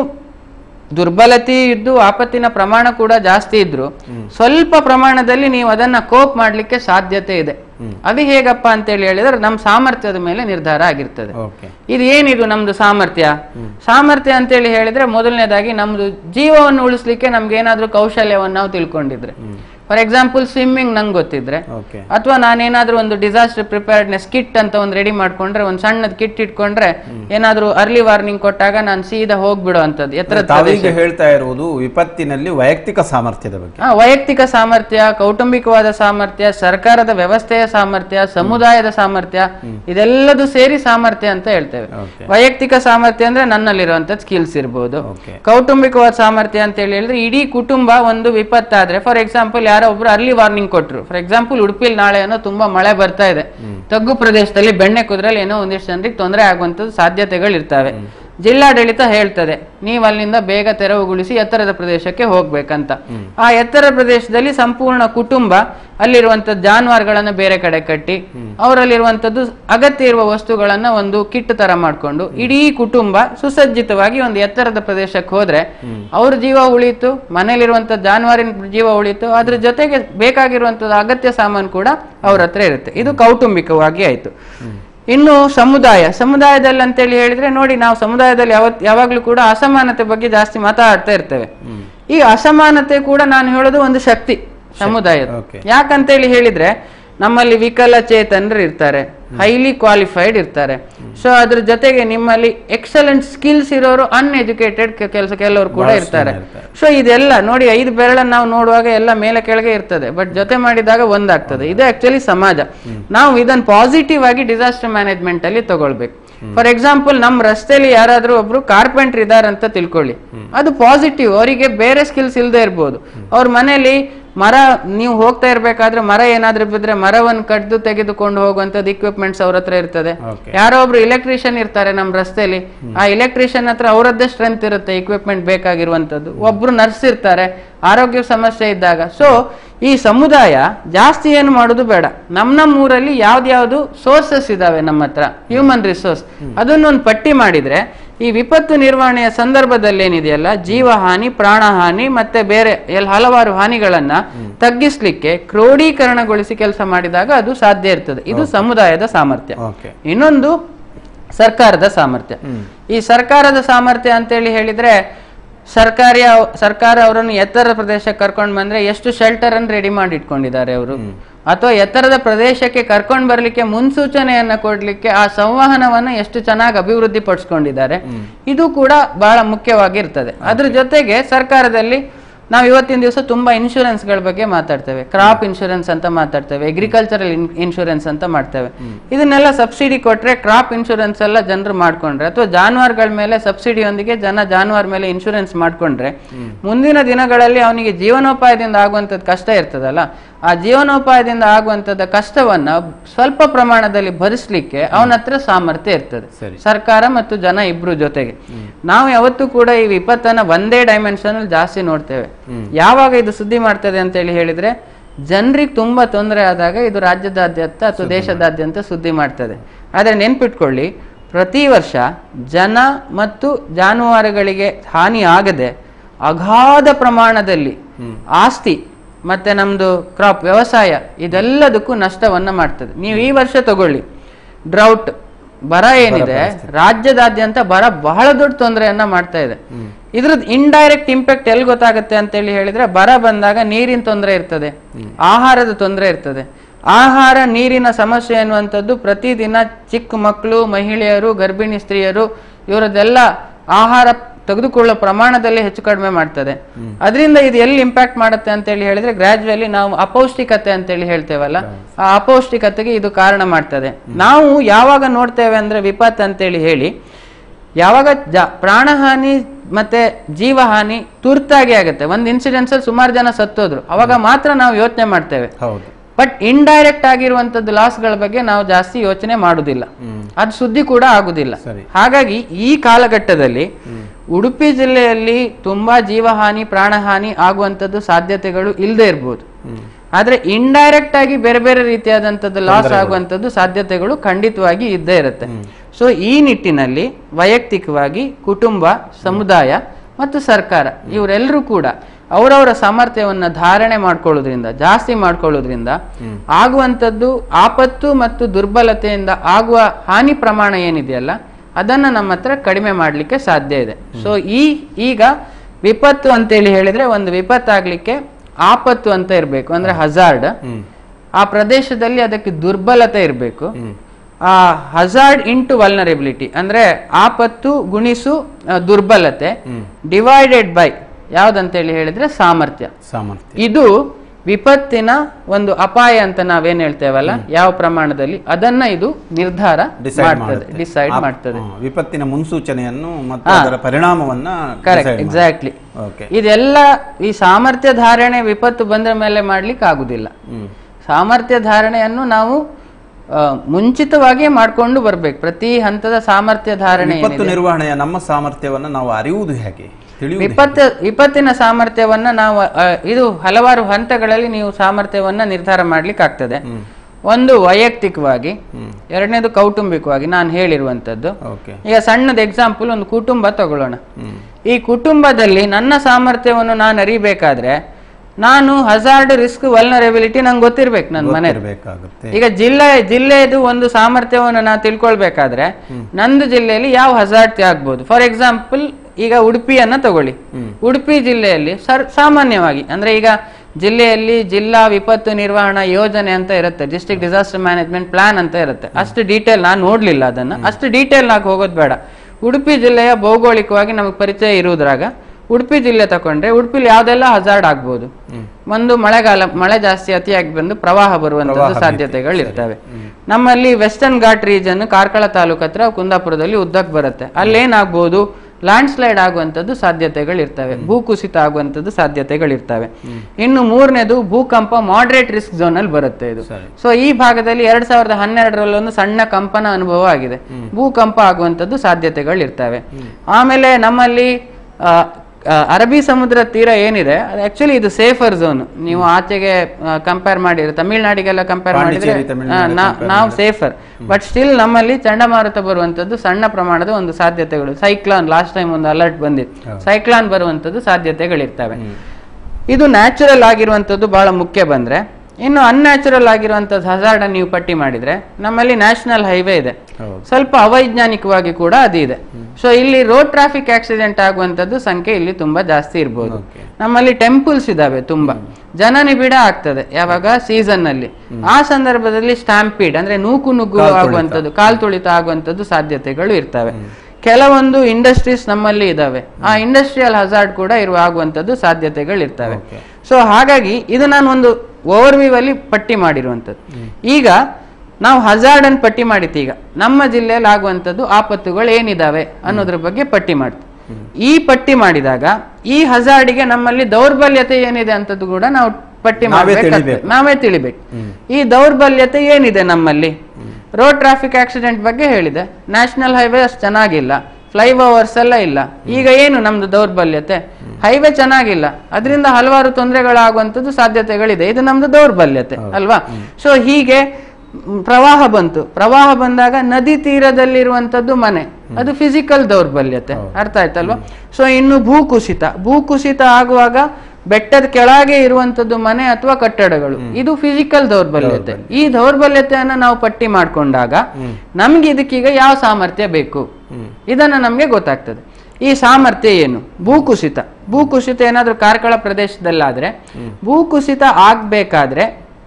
Speaker 2: ದುರ್ಬಲತೆ ಇದ್ದು ಆಪತ್ತಿನ ಪ್ರಮಾಣ ಕೂಡ ಜಾಸ್ತಿ ಇದ್ರು ಸ್ವಲ್ಪ ಪ್ರಮಾಣದಲ್ಲಿ ನೀವು ಅದನ್ನ ಕೋಪ್ ಮಾಡ್ಲಿಕ್ಕೆ ಸಾಧ್ಯತೆ ಇದೆ ಅದು ಹೇಗಪ್ಪ ಅಂತೇಳಿ ಹೇಳಿದ್ರೆ ನಮ್ಮ ಸಾಮರ್ಥ್ಯದ ಮೇಲೆ ನಿರ್ಧಾರ ಆಗಿರ್ತದೆ
Speaker 1: ಓಕೆ
Speaker 2: ಇದು ಏನಿದು ನಮ್ದು ಸಾಮರ್ಥ್ಯ ಸಾಮರ್ಥ್ಯ ಅಂತೇಳಿ ಹೇಳಿದ್ರೆ ಮೊದಲನೇದಾಗಿ ನಮ್ದು ಜೀವವನ್ನು ಉಳಿಸ್ಲಿಕ್ಕೆ ನಮ್ಗೆ ಏನಾದ್ರೂ ಕೌಶಲ್ಯವನ್ನು ನಾವು ತಿಳ್ಕೊಂಡಿದ್ರೆ ಫಾರ್ ಎಕ್ಸಾಂಪಲ್ ಸ್ವಿಮ್ಮಿಂಗ್ ನಂಗೆ ಗೊತ್ತಿದ್ರೆ
Speaker 1: ಓಕೆ
Speaker 2: ಅಥವಾ ನಾನೇನಾದ್ರೂ ಒಂದು ಡಿಸಾಸ್ಟರ್ ಪ್ರಿಪೇರ್ಡ್ನೆಸ್ ಕಿಟ್ ಅಂತ ಒಂದು ರೆಡಿ ಮಾಡ್ಕೊಂಡ್ರೆ ಒಂದು ಸಣ್ಣದ್ ಕಿಟ್ ಇಟ್ಕೊಂಡ್ರೆ ಏನಾದ್ರೂ ಅರ್ಲಿ ವಾರ್ನಿಂಗ್ ಕೊಟ್ಟಾಗ ನಾನು ಸೀದಾ ಹೋಗ್ಬಿಡೋ ಅಂತದ್ದು ಎತ್ತರ
Speaker 1: ತಾವೀಗ ಹೇಳ್ತಾ ಇರುವುದು ವಿಪತ್ತಿನಲ್ಲಿ ವೈಯಕ್ತಿಕ ಸಾಮರ್ಥ್ಯದ ಬಗ್ಗೆ
Speaker 2: ಹಾ, ವೈಯಕ್ತಿಕ ಸಾಮರ್ಥ್ಯ ಕೌಟುಂಬಿಕವಾದ ಸಾಮರ್ಥ್ಯ ಸರ್ಕಾರದ ವ್ಯವಸ್ಥೆಯ ಸಾಮರ್ಥ್ಯ ಸಮುದಾಯದ ಸಾಮರ್ಥ್ಯ ಇದೆಲ್ಲದು ಸೇರಿ ಸಾಮರ್ಥ್ಯ ಅಂತ ಹೇಳ್ತೇವೆ
Speaker 1: ಓಕೆ
Speaker 2: ವೈಯಕ್ತಿಕ ಸಾಮರ್ಥ್ಯ ಅಂದ್ರೆ ನನ್ನಲ್ಲಿರುವಂತ ಸ್ಕಿಲ್ಸ್ ಇರ್ಬೋದು
Speaker 1: ಓಕೆ
Speaker 2: ಕೌಟುಂಬಿಕವಾದ ಸಾಮರ್ಥ್ಯ ಅಂತ ಹೇಳಿ ಹೇಳಿದ್ರೆ ಇಡೀ ಕುಟುಂಬ ಒಂದು ವಿಪತ್ತಾದ್ರೆ ಫಾರ್ ಎಕ್ಸಾಂಪಲ್ ಯಾರೋ ಒಬ್ರು ಅರ್ಲಿ ವಾರ್ನಿಂಗ್ ಕೊಟ್ರು ಫಾರ್ ಎಕ್ಸಾಂಪಲ್ ಉಡುಪಿಲಿ ನಾಳೆ ಏನೋ ತುಂಬಾ ಮಳೆ ಬರ್ತಾ ಇದೆ ತಗ್ಗು ಪ್ರದೇಶದಲ್ಲಿ ಬೆಣ್ಣೆ ಕುದ್ರಲ್ಲಿ ಏನೋ ಒಂದಿಷ್ಟು ಜನರಿಗೆ ತೊಂದರೆ ಆಗುವಂತದ್ದು ಸಾಧ್ಯತೆಗಳು ಇರ್ತವೆ ಜಿಲ್ಲಾಡಳಿತ ಹೇಳ್ತದೆ ನೀವು ಅಲ್ಲಿಂದ ಬೇಗ ತೆರವುಗೊಳಿಸಿ ಎತ್ತರದ ಪ್ರದೇಶಕ್ಕೆ ಹೋಗ್ಬೇಕಂತ ಆ ಎತ್ತರ ಪ್ರದೇಶದಲ್ಲಿ ಸಂಪೂರ್ಣ ಕುಟುಂಬ ಅಲ್ಲಿರುವಂತ ಜಾನುವಾರುಗಳನ್ನ ಬೇರೆ ಕಡೆ ಕಟ್ಟಿ ಅವರಲ್ಲಿರುವಂತದ್ದು ಅಗತ್ಯ ಇರುವ ವಸ್ತುಗಳನ್ನ ಒಂದು ಕಿಟ್ ತರ ಮಾಡ್ಕೊಂಡು ಇಡೀ ಕುಟುಂಬ ಸುಸಜ್ಜಿತವಾಗಿ ಒಂದು ಎತ್ತರದ ಪ್ರದೇಶಕ್ಕೆ ಹೋದ್ರೆ ಅವ್ರ ಜೀವ ಉಳಿತು ಮನೇಲಿರುವಂತ ಜಾನುವಾರಿನ ಜೀವ ಉಳಿತು ಅದ್ರ ಜೊತೆಗೆ ಬೇಕಾಗಿರುವಂತದ್ದು ಅಗತ್ಯ ಸಾಮಾನು ಕೂಡ ಅವ್ರ ಹತ್ರ ಇರುತ್ತೆ ಇದು ಕೌಟುಂಬಿಕವಾಗಿ ಆಯ್ತು ಇನ್ನು ಸಮುದಾಯ ಸಮುದಾಯದಲ್ಲಿ ಅಂತೇಳಿ ಹೇಳಿದ್ರೆ ನೋಡಿ ನಾವು ಸಮುದಾಯದಲ್ಲಿ ಯಾವತ್ ಯಾವಾಗ್ಲೂ ಕೂಡ ಅಸಮಾನತೆ ಬಗ್ಗೆ ಜಾಸ್ತಿ ಮಾತಾಡ್ತಾ ಇರ್ತೇವೆ ಈ ಅಸಮಾನತೆ ಕೂಡ ನಾನು ಹೇಳೋದು ಒಂದು ಶಕ್ತಿ ಸಮುದಾಯದ
Speaker 1: Okay.
Speaker 2: ಯಾಕಂತೇಳಿ ಹೇಳಿದ್ರೆ ನಮ್ಮಲ್ಲಿ ವಿಕಲಚೇತನರು ಇರ್ತಾರೆ ಹೈಲಿ ಕ್ವಾಲಿಫೈಡ್ ಇರ್ತಾರೆ ಸೊ ಅದ್ರ ಜೊತೆಗೆ ನಿಮ್ಮಲ್ಲಿ ಎಕ್ಸಲೆಂಟ್ ಸ್ಕಿಲ್ಸ್ ಇರೋರು ಅನ್ಎಜುಕೇಟೆಡ್ ಕೆಲಸ ಕೆಲವರು ಕೂಡ
Speaker 1: ಬಹಳಷ್ಟು
Speaker 2: ಇರ್ತಾರೆ
Speaker 1: ಜನ ಇರ್ತಾರೆ.
Speaker 2: ಸೊ ಇದೆಲ್ಲ ನೋಡಿ ಐದು ಬೆರಳನ್ನು ನಾವು ನೋಡುವಾಗ ಎಲ್ಲ ಮೇಲೆ ಕೆಳಗೆ ಇರ್ತದೆ ಬಟ್ ಜೊತೆ ಮಾಡಿದಾಗ ಒಂದಾಗ್ತದೆ ಇದು ಆಕ್ಚುಲಿ ಸಮಾಜ ನಾವು ಇದನ್ನ ಪಾಸಿಟಿವ್ ಆಗಿ ಡಿಸಾಸ್ಟರ್ ಮ್ಯಾನೇಜ್ಮೆಂಟ್ ಅಲ್ಲಿ ತಗೊಳ್ಬೇಕು ಫಾರ್ ಎಕ್ಸಾಂಪಲ್ ನಮ್ಮ ರಸ್ತೆಯಲ್ಲಿ ಯಾರಾದ್ರೂ ಒಬ್ರು ಕಾರ್ಪೆಂಟರ್ ಇದಾರೆ ಅಂತ ತಿಳ್ಕೊಳ್ಳಿ ಅದು ಪಾಸಿಟಿವ್ ಅವರಿಗೆ ಬೇರೆ ಸ್ಕಿಲ್ಸ್ ಇಲ್ಲದೆ ಇರ್ಬೋದು ಅವ್ರ ಮನೆಯಲ್ಲಿ ಮರ ನೀವು ಹೋಗ್ತಾ ಇರ್ಬೇಕಾದ್ರೆ ಮರ ಏನಾದ್ರೂ ಬಿದ್ರೆ ಮರವನ್ನು ಕಡ್ದು ತೆಗೆದುಕೊಂಡು ಹೋಗುವಂತದ್ದು ಇಕ್ವಿಪ್ಮೆಂಟ್ಸ್ ಅವ್ರ ಹತ್ರ ಇರ್ತದೆ
Speaker 1: Okay.
Speaker 2: ಯಾರೋ ಒಬ್ರು ಇಲೆಕ್ಟ್ರಿಷಿಯನ್ ಇರ್ತಾರೆ ನಮ್ಮ ರಸ್ತೆಯಲ್ಲಿ ಆ ಇಲೆಕ್ಟ್ರಿಷಿಯನ್ ಹತ್ರ ಅವರದ್ದೇ ಸ್ಟ್ರೆಂತ್ ಇರುತ್ತೆ ಇಕ್ವಿಪ್ಮೆಂಟ್ ಬೇಕಾಗಿರುವಂತದ್ದು ಒಬ್ರು ನರ್ಸ್ ಇರ್ತಾರೆ ಆರೋಗ್ಯ ಸಮಸ್ಯೆ ಇದ್ದಾಗ ಸೊ ಈ ಸಮುದಾಯ ಜಾಸ್ತಿ ಏನು ಮಾಡೋದು ಬೇಡ ನಮ್ಮ ನಮ್ಮ ಊರಲ್ಲಿ ಯಾವ್ದ್ಯಾವ್ದು ಸೋರ್ಸಸ್ ಇದಾವೆ ನಮ್ಮ ಹತ್ರ ಹ್ಯೂಮನ್ ರಿಸೋರ್ಸ್ ಅದನ್ನೊಂದು ಪಟ್ಟಿ ಮಾಡಿದ್ರೆ ಈ ವಿಪತ್ತು ನಿರ್ವಹಣೆಯ ಸಂದರ್ಭದಲ್ಲಿ ಏನಿದೆಯಲ್ಲ ಜೀವ ಹಾನಿ ಪ್ರಾಣ ಹಾನಿ ಮತ್ತೆ ಬೇರೆ ಎಲ್ ಹಲವಾರು ಹಾನಿಗಳನ್ನ ತಗ್ಗಿಸ್ಲಿಕ್ಕೆ ಕ್ರೋಢೀಕರಣಗೊಳಿಸಿ ಕೆಲಸ ಮಾಡಿದಾಗ ಅದು ಸಾಧ್ಯ ಇರ್ತದೆ ಇದು ಸಮುದಾಯದ ಸಾಮರ್ಥ್ಯ
Speaker 1: ಓಕೆ
Speaker 2: ಇನ್ನೊಂದು ಸರ್ಕಾರದ ಸಾಮರ್ಥ್ಯ ಈ ಸರ್ಕಾರದ ಸಾಮರ್ಥ್ಯ ಅಂತೇಳಿ ಹೇಳಿದ್ರೆ ಸರ್ಕಾರಿ ಸರ್ಕಾರ ಅವರನ್ನು ಎತ್ತರ ಪ್ರದೇಶಕ್ಕೆ ಕರ್ಕೊಂಡು ಬಂದ್ರೆ ಎಷ್ಟು ಶೆಲ್ಟರ್ ಅನ್ನು ರೆಡಿ ಮಾಡಿ ಇಟ್ಕೊಂಡಿದ್ದಾರೆ ಅವರು ಅಥವಾ ಎತ್ತರದ ಪ್ರದೇಶಕ್ಕೆ ಕರ್ಕೊಂಡು ಬರ್ಲಿಕ್ಕೆ ಮುನ್ಸೂಚನೆಯನ್ನ ಕೊಡ್ಲಿಕ್ಕೆ ಆ ಸಂವಹನವನ್ನ ಎಷ್ಟು ಚೆನ್ನಾಗಿ ಅಭಿವೃದ್ಧಿ ಪಡಿಸ್ಕೊಂಡಿದ್ದಾರೆ ಇದು ಕೂಡ ಬಹಳ ಮುಖ್ಯವಾಗಿರ್ತದೆ ಅದ್ರ ಜೊತೆಗೆ ಸರ್ಕಾರದಲ್ಲಿ ನಾವು ಇವತ್ತಿನ ದಿವಸ ತುಂಬಾ ಇನ್ಶೂರೆನ್ಸ್ ಗಳ ಬಗ್ಗೆ ಮಾತಾಡ್ತೇವೆ ಕ್ರಾಪ್ ಇನ್ಶೂರೆನ್ಸ್ ಅಂತ ಮಾತಾಡ್ತೇವೆ ಅಗ್ರಿಕಲ್ಚರಲ್ ಇನ್ಶೂರೆನ್ಸ್ ಅಂತ ಮಾಡ್ತೇವೆ ಇದನ್ನೆಲ್ಲ ಸಬ್ಸಿಡಿ ಕೊಟ್ರೆ ಕ್ರಾಪ್ ಇನ್ಶೂರೆನ್ಸ್ ಎಲ್ಲ ಜನರು ಮಾಡ್ಕೊಂಡ್ರೆ ಅಥವಾ ಜಾನುವಾರುಗಳ ಮೇಲೆ ಸಬ್ಸಿಡಿಯೊಂದಿಗೆ ಜನ ಜಾನುವಾರು ಮೇಲೆ ಇನ್ಶೂರೆನ್ಸ್ ಮಾಡ್ಕೊಂಡ್ರೆ ಮುಂದಿನ ದಿನಗಳಲ್ಲಿ ಅವನಿಗೆ ಜೀವನೋಪಾಯದಿಂದ ಆಗುವಂಥದ್ದು ಕಷ್ಟ ಇರ್ತದಲ್ಲ ಆ ಜೀವನೋಪಾಯದಿಂದ ಆಗುವಂಥದ್ದು ಕಷ್ಟವನ್ನ ಸ್ವಲ್ಪ ಪ್ರಮಾಣದಲ್ಲಿ ಭರಿಸ್ಲಿಕ್ಕೆ ಅವನ ಹತ್ರ ಸಾಮರ್ಥ್ಯ ಇರ್ತದೆ
Speaker 1: ಸರಿ.
Speaker 2: ಸರ್ಕಾರ ಮತ್ತು ಜನ ಇಬ್ರು ಜೊತೆಗೆ ನಾವು ಯಾವತ್ತೂ ಕೂಡ ಈ ವಿಪತ್ತನ್ನ ಒಂದೇ ಡೈಮೆನ್ಷನ್ ಅಲ್ಲಿ ಜಾಸ್ತಿ ನೋಡ್ತೇವೆ ಯಾವಾಗ ಇದು ಸುದ್ದಿ ಮಾಡ್ತದೆ ಅಂತ ಹೇಳಿ ಹೇಳಿದ್ರೆ ಜನರಿಗೆ ತುಂಬಾ ತೊಂದರೆ ಆದಾಗ ಇದು ರಾಜ್ಯದಾದ್ಯಂತ ಅಥವಾ ದೇಶದಾದ್ಯಂತ ಸುದ್ದಿ ಮಾಡ್ತದೆ ಆದ್ರೆ ನೆನ್ಪಿಟ್ಕೊಳ್ಳಿ ಪ್ರತಿ ವರ್ಷ ಜನ ಮತ್ತು ಜಾನುವಾರುಗಳಿಗೆ ಹಾನಿ ಆಗದೆ ಅಗಾಧ ಪ್ರಮಾಣದಲ್ಲಿ ಆಸ್ತಿ ಮತ್ತೆ ನಮ್ದು ಕ್ರಾಪ್ ವ್ಯವಸಾಯ ಇದೆಲ್ಲದಕ್ಕೂ ನಷ್ಟವನ್ನ ಮಾಡ್ತದೆ ನೀವು ಈ ವರ್ಷ ತಗೊಳ್ಳಿ ಡ್ರೌಟ್ ಬರ ಏನಿದೆ ರಾಜ್ಯದಾದ್ಯಂತ ಬರ ಬಹಳ ದೊಡ್ಡ ತೊಂದರೆಯನ್ನ ಮಾಡ್ತಾ ಇದೆ ಇದ್ರದ್ದು ಇಂಡೈರೆಕ್ಟ್ ಇಂಪ್ಯಾಕ್ಟ್ ಎಲ್ಲಿ ಗೊತ್ತಾಗುತ್ತೆ ಅಂತ ಹೇಳಿ ಹೇಳಿದ್ರೆ ಬರ ಬಂದಾಗ ನೀರಿನ ತೊಂದರೆ ಇರ್ತದೆ ಆಹಾರದ ತೊಂದರೆ ಇರ್ತದೆ ಆಹಾರ ನೀರಿನ ಸಮಸ್ಯೆ ಅನ್ನುವಂಥದ್ದು ಪ್ರತಿದಿನ ಚಿಕ್ಕ ಮಕ್ಕಳು ಮಹಿಳೆಯರು ಗರ್ಭಿಣಿ ಸ್ತ್ರೀಯರು ಇವರದೆಲ್ಲ ಆಹಾರ ತೆಗೆದುಕೊಳ್ಳೋ ಪ್ರಮಾಣದಲ್ಲಿ ಹೆಚ್ಚು ಕಡಿಮೆ ಮಾಡ್ತದೆ ಅದರಿಂದ ಇದು ಎಲ್ಲಿ ಇಂಪ್ಯಾಕ್ಟ್ ಮಾಡುತ್ತೆ ಅಂತ ಹೇಳಿ ಹೇಳಿದ್ರೆ ಗ್ರಾಜುವಲಿ ನಾವು ಅಪೌಷ್ಟಿಕತೆ ಅಂತೇಳಿ ಹೇಳ್ತೇವಲ್ಲ ಆ ಅಪೌಷ್ಟಿಕತೆಗೆ ಇದು ಕಾರಣ ಮಾಡ್ತದೆ ನಾವು ಯಾವಾಗ ನೋಡ್ತೇವೆ ಅಂದ್ರೆ ವಿಪತ್ತು ಅಂತೇಳಿ ಹೇಳಿ ಯಾವಾಗ ಜ ಪ್ರಾಣಹಾನಿ ಮತ್ತೆ ಜೀವಹಾನಿ ತುರ್ತಾಗಿ ಆಗುತ್ತೆ ಒಂದು ಇನ್ಸಿಡೆನ್ಸ್ ಅಲ್ಲಿ ಸುಮಾರು ಜನ ಸತ್ತೋದ್ರು ಅವಾಗ ಮಾತ್ರ ನಾವು ಯೋಚನೆ ಮಾಡ್ತೇವೆ
Speaker 1: ಹೌದು
Speaker 2: ಬಟ್ ಇಂಡೈರೆಕ್ಟ್ ಆಗಿರುವಂತದ್ದು ಲಾಸ್ಗಳ ಬಗ್ಗೆ ನಾವು ಜಾಸ್ತಿ ಯೋಚನೆ ಮಾಡುದಿಲ್ಲ ಅದು ಸುದ್ದಿ ಕೂಡ ಆಗುದಿಲ್ಲ
Speaker 1: ಸರಿ.
Speaker 2: ಹಾಗಾಗಿ ಈ ಕಾಲಘಟ್ಟದಲ್ಲಿ ಉಡುಪಿ ಜಿಲ್ಲೆಯಲ್ಲಿ ತುಂಬಾ ಜೀವಹಾನಿ ಪ್ರಾಣಹಾನಿ ಆಗುವಂತದ್ದು ಸಾಧ್ಯತೆಗಳು ಇಲ್ಲದೆ ಇರ್ಬೋದು ಆದ್ರೆ ಇಂಡೈರೆಕ್ಟ್ ಆಗಿ ಬೇರೆ ಬೇರೆ ರೀತಿಯಾದಂತದ್ದು ಲಾಸ್ ಆಗುವಂತದ್ದು ಸಾಧ್ಯತೆಗಳು ಖಂಡಿತವಾಗಿ ಇದ್ದೇ ಇರುತ್ತೆ ಸೊ ಈ ನಿಟ್ಟಿನಲ್ಲಿ ವೈಯಕ್ತಿಕವಾಗಿ ಕುಟುಂಬ ಸಮುದಾಯ ಮತ್ತು ಸರ್ಕಾರ ಇವರೆಲ್ಲರೂ ಕೂಡ ಅವರವರ ಸಾಮರ್ಥ್ಯವನ್ನ ಧಾರಣೆ ಮಾಡ್ಕೊಳ್ಳೋದ್ರಿಂದ ಜಾಸ್ತಿ ಮಾಡ್ಕೊಳ್ಳೋದ್ರಿಂದ ಆಗುವಂಥದ್ದು ಆಪತ್ತು ಮತ್ತು ದುರ್ಬಲತೆಯಿಂದ ಆಗುವ ಹಾನಿ ಪ್ರಮಾಣ ಏನಿದೆಯಲ್ಲ ಅದನ್ನ ನಮ್ಮ ಹತ್ರ ಕಡಿಮೆ ಮಾಡಲಿಕ್ಕೆ ಸಾಧ್ಯ ಇದೆ ಸೊ ಈ ಈಗ ವಿಪತ್ತು ಅಂತೇಳಿ ಹೇಳಿದ್ರೆ ಒಂದು ವಿಪತ್ತಾಗ್ಲಿಕ್ಕೆ ಆಪತ್ತು ಅಂತ ಇರಬೇಕು ಅಂದ್ರೆ ಹಜಾರ್ಡ್
Speaker 1: ಹ್ಮ್
Speaker 2: ಆ ಪ್ರದೇಶದಲ್ಲಿ ಅದಕ್ಕೆ ದುರ್ಬಲತೆ ಇರಬೇಕು ಆ ಹಜಾರ್ಡ್ ಇಂಟು ವಲ್ನರೇಬಿಲಿಟಿ ಅಂದ್ರೆ ಆಪತ್ತು ಗುಣಿಸು ಆ, ದುರ್ಬಲತೆ ಡಿವೈಡೆಡ್ ಬೈ ಯಾವ್ದಂತೇಳಿ ಹೇಳಿದ್ರೆ ಸಾಮರ್ಥ್ಯ
Speaker 1: ಸಾಮರ್ಥ್ಯ
Speaker 2: ಇದು ವಿಪತ್ತಿನ ಒಂದು ಅಪಾಯ ಅಂತ ನಾವೇನ್ ಹೇಳ್ತೇವಲ್ಲ ಯಾವ ಪ್ರಮಾಣದಲ್ಲಿ ಅದನ್ನ ಇದು ನಿರ್ಧಾರ
Speaker 1: ಡಿಸೈಡ್
Speaker 2: ಮಾಡ್ತದೆ
Speaker 1: ಮಾಡುತ್ತೆ
Speaker 2: ಡಿಸೈಡ್
Speaker 1: ಆ-
Speaker 2: ಮಾಡ್ತದೆ
Speaker 1: ಹಾ, ವಿಪತ್ತಿನ ಮುನ್ಸೂಚನೆಯನ್ನು ಮತ್ತು
Speaker 2: ಹಾ.
Speaker 1: ಅದರ ಪರಿಣಾಮವನ್ನ
Speaker 2: ಕರೆಕ್ಟ್
Speaker 1: decide
Speaker 2: ಎಕ್ಸಾಕ್ಟ್ಲಿ
Speaker 1: ಮಾಡುತ್ತೆ. ಓಕೆ
Speaker 2: ಇದೆಲ್ಲ ಈ ಸಾಮರ್ಥ್ಯ ಧಾರಣೆ ವಿಪತ್ತು ಬಂದ ಮೇಲೆ ಮಾಡ್ಲಿಕ್ಕೆ ಆಗುದಿಲ್ಲ
Speaker 1: ಹ್ಮ್
Speaker 2: ಸಾಮರ್ಥ್ಯ ಧಾರಣೆಯನ್ನು ನಾವು ಆ, ಮುಂಚಿತವಾಗಿಯೇ ಮಾಡ್ಕೊಂಡು ಬರ್ಬೇಕು ಪ್ರತಿ ಹಂತದ ಸಾಮರ್ಥ್ಯ ಧಾರಣೆ
Speaker 1: ವಿಪತ್ತು
Speaker 2: ಏನಿದೆ
Speaker 1: ನಿರ್ವಹಣೆಯ ನಮ್ಮ ಸಾಮರ್ಥ್ಯವನ್ನು ನಾವು ಅರಿಯುವುದು ಹೇಗೆ ತಿಳಿಯುವುದು ಹೇಗೆ?
Speaker 2: ವಿಪತ್ತು ವಿಪತ್ತಿನ ಸಾಮರ್ಥ್ಯವನ್ನ ನಾವು ಆ, ಇದು ಹಲವಾರು ಹಂತಗಳಲ್ಲಿ ನೀವು ಸಾಮರ್ಥ್ಯವನ್ನ ನಿರ್ಧಾರ ಮಾಡ್ಲಿಕ್ಕೆ ಆಗ್ತದೆ ಒಂದು ವೈಯಕ್ತಿಕವಾಗಿ ಎರಡನೇದು ಕೌಟುಂಬಿಕವಾಗಿ ನಾನು ಹೇಳಿರುವಂತದ್ದು
Speaker 1: ಓಕೆ
Speaker 2: ಈಗ ಸಣ್ಣದ ಎಕ್ಸಾಂಪಲ್ ಒಂದು ಕುಟುಂಬ ತಗೊಳ್ಳೋಣ
Speaker 1: ಹ್ಮ್
Speaker 2: ಈ ಕುಟುಂಬದಲ್ಲಿ ನನ್ನ ಸಾಮರ್ಥ್ಯವನ್ನು ನಾನು ಅರಿಬೇಕಾದ್ರೆ ನಾನು ಹಜಾರ್ಡ್ ರಿಸ್ಕ್ ವಲ್ನರೇಬಿಲಿಟಿ ನಂಗೆ ಗೊತ್ತಿರ್ಬೇಕು ನನ್ನ ಮನೆ
Speaker 1: ಇರಬೇಕಾಗುತ್ತೆ
Speaker 2: ಈಗ ಜಿಲ್ಲೆ ಜಿಲ್ಲೆದು ಒಂದು ಸಾಮರ್ಥ್ಯವನ್ನು ನಾವು ತಿಳ್ಕೊಳ್ಬೇಕಾದ್ರೆ ನಂದು ಜಿಲ್ಲೆಯಲ್ಲಿ ಯಾವ ಹಜಾರ್ಟಿ ಆಗ್ಬೋದು ಫಾರ್ ಎಕ್ಸಾಂಪಲ್ ಈಗ ಉಡುಪಿಯನ್ನ ತಗೊಳ್ಳಿ ಉಡುಪಿ ಜಿಲ್ಲೆಯಲ್ಲಿ ಸರ್ ಸಾಮಾನ್ಯವಾಗಿ ಅಂದ್ರೆ ಈಗ ಜಿಲ್ಲೆಯಲ್ಲಿ ಜಿಲ್ಲಾ ವಿಪತ್ತು ನಿರ್ವಹಣಾ ಯೋಜನೆ ಅಂತ ಇರುತ್ತೆ ಡಿಸ್ಟ್ರಿಕ್ಟ್ ಡಿಸಾಸ್ಟರ್ ಮ್ಯಾನೇಜ್ಮೆಂಟ್ ಪ್ಲಾನ್ ಅಂತ ಇರುತ್ತೆ ಅಷ್ಟು ಡೀಟೇಲ್ ನಾನು ನೋಡ್ಲಿಲ್ಲ ಅದನ್ನ ಅಷ್ಟು ಡೀಟೇಲ್ ನಾಗ ಹೋಗೋದು ಬೇಡ ಉಡುಪಿ ಜಿಲ್ಲೆಯ ಭೌಗೋಳಿಕವಾಗಿ ನಮಗೆ ಪರಿಚಯ ಇರುವುದ್ರಾಗ ಉಡುಪಿ ಜಿಲ್ಲೆ ತಕೊಂಡ್ರೆ ಉಡುಪಿಲಿ ಯಾವ್ದೆಲ್ಲ ಹಜಾರ್ಡ್ ಆಗ್ಬೋದು ಒಂದು ಮಳೆಗಾಲ ಮಳೆ ಜಾಸ್ತಿ ಅತಿಯಾಗಿ ಬಂದು ಪ್ರವಾಹ ಬರುವಂತದ್ದು
Speaker 1: ಪ್ರವಾಹ
Speaker 2: ಸಾಧ್ಯತೆಗಳು ಇರ್ತವೆ ನಮ್ಮಲ್ಲಿ ವೆಸ್ಟರ್ನ್ ಘಾಟ್ ರೀಜನ್ ಕಾರ್ಕಳ ತಾಲೂಕು ಹತ್ರ ಕುಂದಾಪುರದಲ್ಲಿ ಉದ್ದಕ್ ಬರುತ್ತೆ ಅಲ್ಲೇನಾಗ್ಬೋದು ಲ್ಯಾಂಡ್ ಸ್ಲೈಡ್ ಆಗುವಂತದ್ದು ಸಾಧ್ಯತೆಗಳು ಇರ್ತವೆ ಭೂಕುಸಿತ ಆಗುವಂತದ್ದು ಸಾಧ್ಯತೆಗಳು ಇರ್ತವೆ ಇನ್ನು ಮೂರನೇದು ಭೂಕಂಪ ಮಾಡರೇಟ್ ರಿಸ್ಕ್ ಝೋನ್ ಅಲ್ಲಿ ಬರುತ್ತೆ ಇದು
Speaker 1: ಸರಿ.
Speaker 2: ಸೊ ಈ ಭಾಗದಲ್ಲಿ ಎರಡ್ ಸಾವಿರದ ಹನ್ನೆರಡರಲ್ಲಿ ಒಂದು ಸಣ್ಣ ಕಂಪನ ಅನುಭವ ಆಗಿದೆ ಭೂಕಂಪ ಆಗುವಂತದ್ದು ಸಾಧ್ಯತೆಗಳು ಇರ್ತವೆ ಆಮೇಲೆ ನಮ್ಮಲ್ಲಿ ಆ, ಆ, ಅರಬ್ಬಿ ಸಮುದ್ರ ತೀರ ಏನಿದೆ ಅದು ಆಕ್ಚುಲಿ ಇದು ಸೇಫರ್ ಝೋನ್ ನೀವು ಆಚೆಗೆ ಕಂಪೇರ್ ಮಾಡಿದ್ರೆ ತಮಿಳ್ನಾಡಿಗೆಲ್ಲ ಕಂಪೇರ್ ಮಾಡಿದ್ರೆ
Speaker 1: ಪಾಂಡಿಚೇರಿ, ತಮಿಳ್ನಾಡು
Speaker 2: ಆ, ನಾ-
Speaker 1: compare
Speaker 2: ನಾವು ಸೇಫರ್ ಬಟ್ ಸ್ಟಿಲ್ ನಮ್ಮಲ್ಲಿ ಚಂಡಮಾರುತ ಬರುವಂತದ್ದು ಸಣ್ಣ ಪ್ರಮಾಣದ ಒಂದು ಸಾಧ್ಯತೆಗಳು ಸೈಕ್ಲಾನ್ ಲಾಸ್ಟ್ ಟೈಮ್ ಒಂದು ಅಲರ್ಟ್ ಬಂದಿತ್ತು ಸೈಕ್ಲಾನ್ ಬರುವಂತದ್ದು ಸಾಧ್ಯತೆಗಳಿರ್ತವೆ ಇದು ನ್ಯಾಚುರಲ್ ಆಗಿರುವಂತದ್ದು ಬಹಳ ಮುಖ್ಯ ಬಂದ್ರೆ ಇನ್ನು ಅನ್ಯಾಚುರಲ್ ಆಗಿರುವಂತದ್ದು ಹಜಾರ್ಡ್ ನೀವು ಪಟ್ಟಿ ಮಾಡಿದ್ರೆ ನಮ್ಮಲ್ಲಿ ನ್ಯಾಷನಲ್ ಹೈವೇ ಇದೆ
Speaker 1: ಹೌದು
Speaker 2: ಸ್ವಲ್ಪ ಅವೈಜ್ಞಾನಿಕವಾಗಿ ಕೂಡ ಅದು ಇದೆ ಸೊ ಇಲ್ಲಿ ರೋಡ್ ಟ್ರಾಫಿಕ್ ಆಕ್ಸಿಡೆಂಟ್ ಆಗುವಂತದ್ದು ಸಂಖ್ಯೆ ಇಲ್ಲಿ ತುಂಬಾ ಜಾಸ್ತಿ ಇರ್ಬೋದು
Speaker 1: Okay.
Speaker 2: ನಮ್ಮಲ್ಲಿ ಟೆಂಪಲ್ಸ್ ಇದಾವೆ ತುಂಬಾ ಜನನಿಬಿಡ ಆಗ್ತದೆ ಯಾವಾಗ ಸೀಸನ್ ನಲ್ಲಿ ಆ ಸಂದರ್ಭದಲ್ಲಿ ಸ್ಟಾಂಪೀಡ್ ಅಂದ್ರೆ ನೂಕು ನುಗ್ಗು
Speaker 1: ಕಾಲ್ ತುಳಿತ.
Speaker 2: ಆಗುವಂತದ್ದು ಕಾಲ್ ತುಳಿತ ಆಗುವಂತದ್ದು ಸಾಧ್ಯತೆಗಳು ಇರ್ತವೆ ಕೆಲವೊಂದು ಇಂಡಸ್ಟ್ರೀಸ್ ನಮ್ಮಲ್ಲಿ ಇದಾವೆ ಆ ಇಂಡಸ್ಟ್ರಿಯಲ್ ಹಜಾರ್ಡ್ ಕೂಡ ಇರುವ ಆಗುವಂತದ್ದು ಸಾಧ್ಯತೆಗಳು ಇರ್ತವೆ
Speaker 1: Okay.
Speaker 2: ಸೊ ಹಾಗಾಗಿ ಇದು ನಾನು ಒಂದು ಓವರ್ವ್ಯೂ ಅಲ್ಲಿ ಪಟ್ಟಿ ಮಾಡಿರುವಂತದ್ದು ಈಗ ನಾವು ಹಜಾರ್ಡ್ ಅನ್ನು ಪಟ್ಟಿ ಮಾಡಿತ್ತು ಈಗ ನಮ್ಮ ಜಿಲ್ಲೆಯಲ್ಲಿ ಆಗುವಂತದ್ದು ಆಪತ್ತುಗಳು ಏನಿದಾವೆ ಅನ್ನೋದ್ರ ಬಗ್ಗೆ ಪಟ್ಟಿ ಮಾಡ್ತೀವಿ ಈ ಪಟ್ಟಿ ಮಾಡಿದಾಗ ಈ ಹಜಾರ್ಡಿಗೆ ನಮ್ಮಲ್ಲಿ ದೌರ್ಬಲ್ಯತೆ ಏನಿದೆ ಅಂತದ್ದು ಕೂಡ ನಾವು ಪಟ್ಟಿ
Speaker 1: ನಾವೇ
Speaker 2: ಮಾಡಬೇಕಾಗ್ತದೆ
Speaker 1: ತಿಳಿಬೇಕು.
Speaker 2: ನಾವೇ ತಿಳಿಬೇಕು ಈ ದೌರ್ಬಲ್ಯತೆ ಏನಿದೆ ನಮ್ಮಲ್ಲಿ ರೋಡ್ ಟ್ರಾಫಿಕ್ ಆಕ್ಸಿಡೆಂಟ್ ಬಗ್ಗೆ ಹೇಳಿದೆ ನ್ಯಾಷನಲ್ ಹೈವೇ ಅಷ್ಟು ಚೆನ್ನಾಗಿಲ್ಲ ಫ್ಲೈಓವರ್ಸ್ ಎಲ್ಲ ಇಲ್ಲ ಈಗ ಏನು ನಮ್ದು ದೌರ್ಬಲ್ಯತೆ ಹೈವೇ ಚೆನ್ನಾಗಿಲ್ಲ ಅದರಿಂದ ಹಲವಾರು ತೊಂದರೆಗಳಾಗುವಂಥದ್ದು ಸಾಧ್ಯತೆಗಳಿದೆ ಇದು ನಮ್ದು ದೌರ್ಬಲ್ಯತೆ ಅಲ್ವಾ ಸೊ ಹೀಗೆ ಮ್, ಪ್ರವಾಹ ಬಂತು ಪ್ರವಾಹ ಬಂದಾಗ ನದಿ ತೀರದಲ್ಲಿರುವಂತದ್ದು ಮನೆ ಅದು ಫಿಸಿಕಲ್ ದೌರ್ಬಲ್ಯತೆ ಅರ್ಥ ಆಯ್ತಲ್ವಾ ಸೊ ಇನ್ನು ಭೂಕುಸಿತ ಭೂಕುಸಿತ ಆಗುವಾಗ ಬೆಟ್ಟದ ಕೆಳಗೆ ಇರುವಂತದ್ದು ಮನೆ ಅಥವಾ ಕಟ್ಟಡಗಳು ಇದು ಫಿಸಿಕಲ್ ದೌರ್ಬಲ್ಯತೆ ಈ ದೌರ್ಬಲ್ಯತೆಯನ್ನ ನಾವು ಪಟ್ಟಿ ಮಾಡ್ಕೊಂಡಾಗ ನಮ್ಗೆ ಇದಕ್ಕೀಗ ಯಾವ ಸಾಮರ್ಥ್ಯ ಬೇಕು ಇದನ್ನ ನಮ್ಗೆ ಗೊತ್ತಾಗ್ತದೆ ಈ ಸಾಮರ್ಥ್ಯ ಏನು ಭೂಕುಸಿತ ಭೂಕುಸಿತ ಏನಾದ್ರೂ ಕಾರ್ಕಳ ಪ್ರದೇಶದಲ್ಲಾದ್ರೆ ಭೂಕುಸಿತ ಆಗ್ಬೇಕಾದ್ರೆ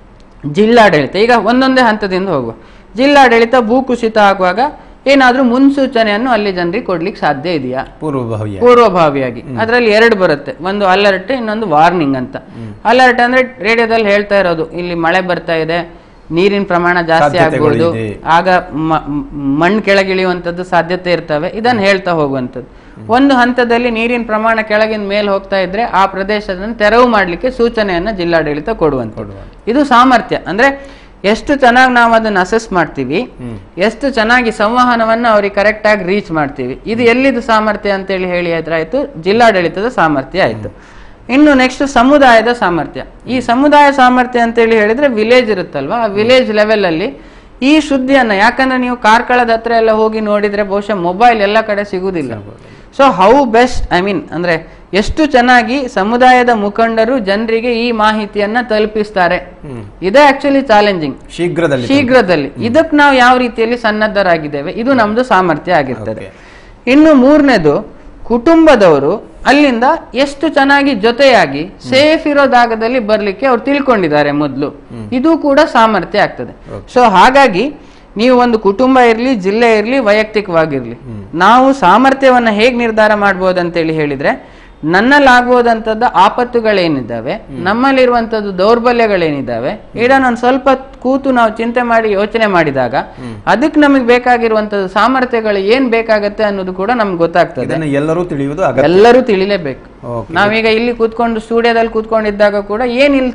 Speaker 2: ಜಿಲ್ಲಾಡಳಿತ ಈಗ ಒಂದೊಂದೇ ಹಂತದಿಂದ ಹೋಗುವ ಜಿಲ್ಲಾಡಳಿತ ಭೂಕುಸಿತ ಆಗುವಾಗ ಏನಾದ್ರೂ ಮುನ್ಸೂಚನೆಯನ್ನು ಅಲ್ಲಿ ಜನರಿಗೆ ಕೊಡ್ಲಿಕ್ಕೆ ಸಾಧ್ಯ ಇದೆಯಾ
Speaker 1: ಪೂರ್ವಭಾವಿಯ
Speaker 2: ಪೂರ್ವಭಾವಿಯಾಗಿ ಅದರಲ್ಲಿ ಎರಡು ಬರುತ್ತೆ ಒಂದು ಅಲರ್ಟ್ ಇನ್ನೊಂದು ವಾರ್ನಿಂಗ್ ಅಂತ ಅಲರ್ಟ್ ಅಂದ್ರೆ ರೇಡಿಯೋದಲ್ಲಿ ಹೇಳ್ತಾ ಇರೋದು ಇಲ್ಲಿ ಮಳೆ ಬರ್ತಾ ಇದೆ ನೀರಿನ ಪ್ರಮಾಣ ಜಾಸ್ತಿ
Speaker 1: ಸಾಧ್ಯತೆಗಳು
Speaker 2: ಆಗ್ಬೋದು
Speaker 1: ಇದೆ.
Speaker 2: ಆಗ ಮ- ಮ್- ಮಣ್ಣು ಕೆಳಗಿಳಿಯುವಂಥದ್ದು ಸಾಧ್ಯತೆ ಇರ್ತವೆ ಇದನ್ನ ಹೇಳ್ತಾ ಹೋಗುವಂಥದ್ದು ಒಂದು ಹಂತದಲ್ಲಿ ನೀರಿನ ಪ್ರಮಾಣ ಕೆಳಗಿನ ಮೇಲೆ ಹೋಗ್ತಾ ಇದ್ರೆ ಆ ಪ್ರದೇಶವನ್ನು ತೆರವು ಮಾಡ್ಲಿಕ್ಕೆ ಸೂಚನೆಯನ್ನ ಜಿಲ್ಲಾಡಳಿತ ಕೊಡುವಂಥದ್ದು ಇದು ಸಾಮರ್ಥ್ಯ ಅಂದ್ರೆ ಎಷ್ಟು ಚೆನ್ನಾಗಿ ನಾವು ಅದನ್ನ ಅಸೆಸ್ ಮಾಡ್ತೀವಿ ಎಷ್ಟು ಚೆನ್ನಾಗಿ ಸಂವಹನವನ್ನ ಅವ್ರಿಗೆ ಕರೆಕ್ಟ್ ಆಗಿ ರೀಚ್ ಮಾಡ್ತೀವಿ ಇದು ಎಲ್ಲಿದು ಸಾಮರ್ಥ್ಯ ಅಂತೇಳಿ ಹೇಳಿ ಆಯ್ತು ಜಿಲ್ಲಾಡಳಿತದ ಸಾಮರ್ಥ್ಯ ಆಯ್ತು ಇನ್ನು ನೆಕ್ಸ್ಟ್ ಸಮುದಾಯದ ಸಾಮರ್ಥ್ಯ ಈ ಸಮುದಾಯ ಸಾಮರ್ಥ್ಯ ಅಂತೇಳಿ ಹೇಳಿದ್ರೆ ವಿಲೇಜ್ ಇರುತ್ತಲ್ವಾ ಆ ವಿಲೇಜ್ ಲೆವೆಲ್ ಅಲ್ಲಿ ಈ ಸುದ್ದಿಯನ್ನ ಯಾಕಂದ್ರೆ ನೀವು ಕಾರ್ಕಳದ ಹತ್ರ ಎಲ್ಲ ಹೋಗಿ ನೋಡಿದ್ರೆ ಬಹುಶಃ ಮೊಬೈಲ್ ಎಲ್ಲ ಕಡೆ ಸಿಗುವುದಿಲ್ಲ so how best I mean ಅಂದ್ರೆ ಎಷ್ಟು ಚೆನ್ನಾಗಿ ಸಮುದಾಯದ ಮುಖಂಡರು ಜನರಿಗೆ ಈ ಮಾಹಿತಿಯನ್ನ ತಲುಪಿಸ್ತಾರೆ ಇದೇ ಆಕ್ಚುಲಿ ಚಾಲೆಂಜಿಂಗ್
Speaker 1: ಶೀಘ್ರದಲ್ಲಿ
Speaker 2: ಶೀಘ್ರದಲ್ಲಿ ಇದಕ್ಕೆ ನಾವು ಯಾವ ರೀತಿಯಲ್ಲಿ ಸನ್ನದ್ಧರಾಗಿದ್ದೇವೆ ಇದು ನಮ್ದು ಸಾಮರ್ಥ್ಯ ಆಗಿರ್ತದೆ
Speaker 1: Okay.
Speaker 2: ಇನ್ನು ಮೂರನೇದು ಕುಟುಂಬದವರು ಅಲ್ಲಿಂದ ಎಷ್ಟು ಚೆನ್ನಾಗಿ ಜೊತೆಯಾಗಿ ಸೇಫ್ ಇರೋ ಜಾಗದಲ್ಲಿ ಬರ್ಲಿಕ್ಕೆ ಅವ್ರು ತಿಳ್ಕೊಂಡಿದ್ದಾರೆ ಮೊದಲು ಇದು ಕೂಡ ಸಾಮರ್ಥ್ಯ ಆಗ್ತದೆ ಸೊ ಹಾಗಾಗಿ ನೀವು ಒಂದು ಕುಟುಂಬ ಇರಲಿ ಜಿಲ್ಲೆ ಇರಲಿ ವೈಯಕ್ತಿಕವಾಗಿರ್ಲಿ ನಾವು ಸಾಮರ್ಥ್ಯವನ್ನ ಹೇಗೆ ನಿರ್ಧಾರ ಮಾಡ್ಬೋದು ಅಂತೇಳಿ ಹೇಳಿದ್ರೆ ನನ್ನಲ್ಲಾಗುವುದಂಥದ್ದು ಆಪತ್ತುಗಳೇನಿದ್ದಾವೆ ನಮ್ಮಲ್ಲಿರುವಂಥದ್ದು ದೌರ್ಬಲ್ಯಗಳೇನಿದ್ದಾವೆ ಇದನ್ನ ಒಂದು ಸ್ವಲ್ಪ ಕೂತು ನಾವು ಚಿಂತೆ ಮಾಡಿ ಯೋಚನೆ ಮಾಡಿದಾಗ ಅದಕ್ಕೆ ನಮಗೆ ಬೇಕಾಗಿರುವಂಥದ್ದು ಸಾಮರ್ಥ್ಯಗಳು ಏನ್ ಬೇಕಾಗತ್ತೆ ಅನ್ನೋದು ಕೂಡ ನಮ್ಗೆ ಗೊತ್ತಾಗ್ತದೆ
Speaker 1: ಇದನ್ನು ಎಲ್ಲರೂ ತಿಳಿಯುವುದು ಅಗತ್ಯ
Speaker 2: ಎಲ್ಲರೂ ತಿಳಿಲೇಬೇಕು
Speaker 1: Okay.
Speaker 2: ನಾವೀಗ ಇಲ್ಲಿ ಕೂತ್ಕೊಂಡು ಸ್ಟುಡಿಯೋದಲ್ಲಿ ಕೂತ್ಕೊಂಡಿದ್ದಾಗ ಕೂಡ ಏನ್ ಇಲ್ಲಿ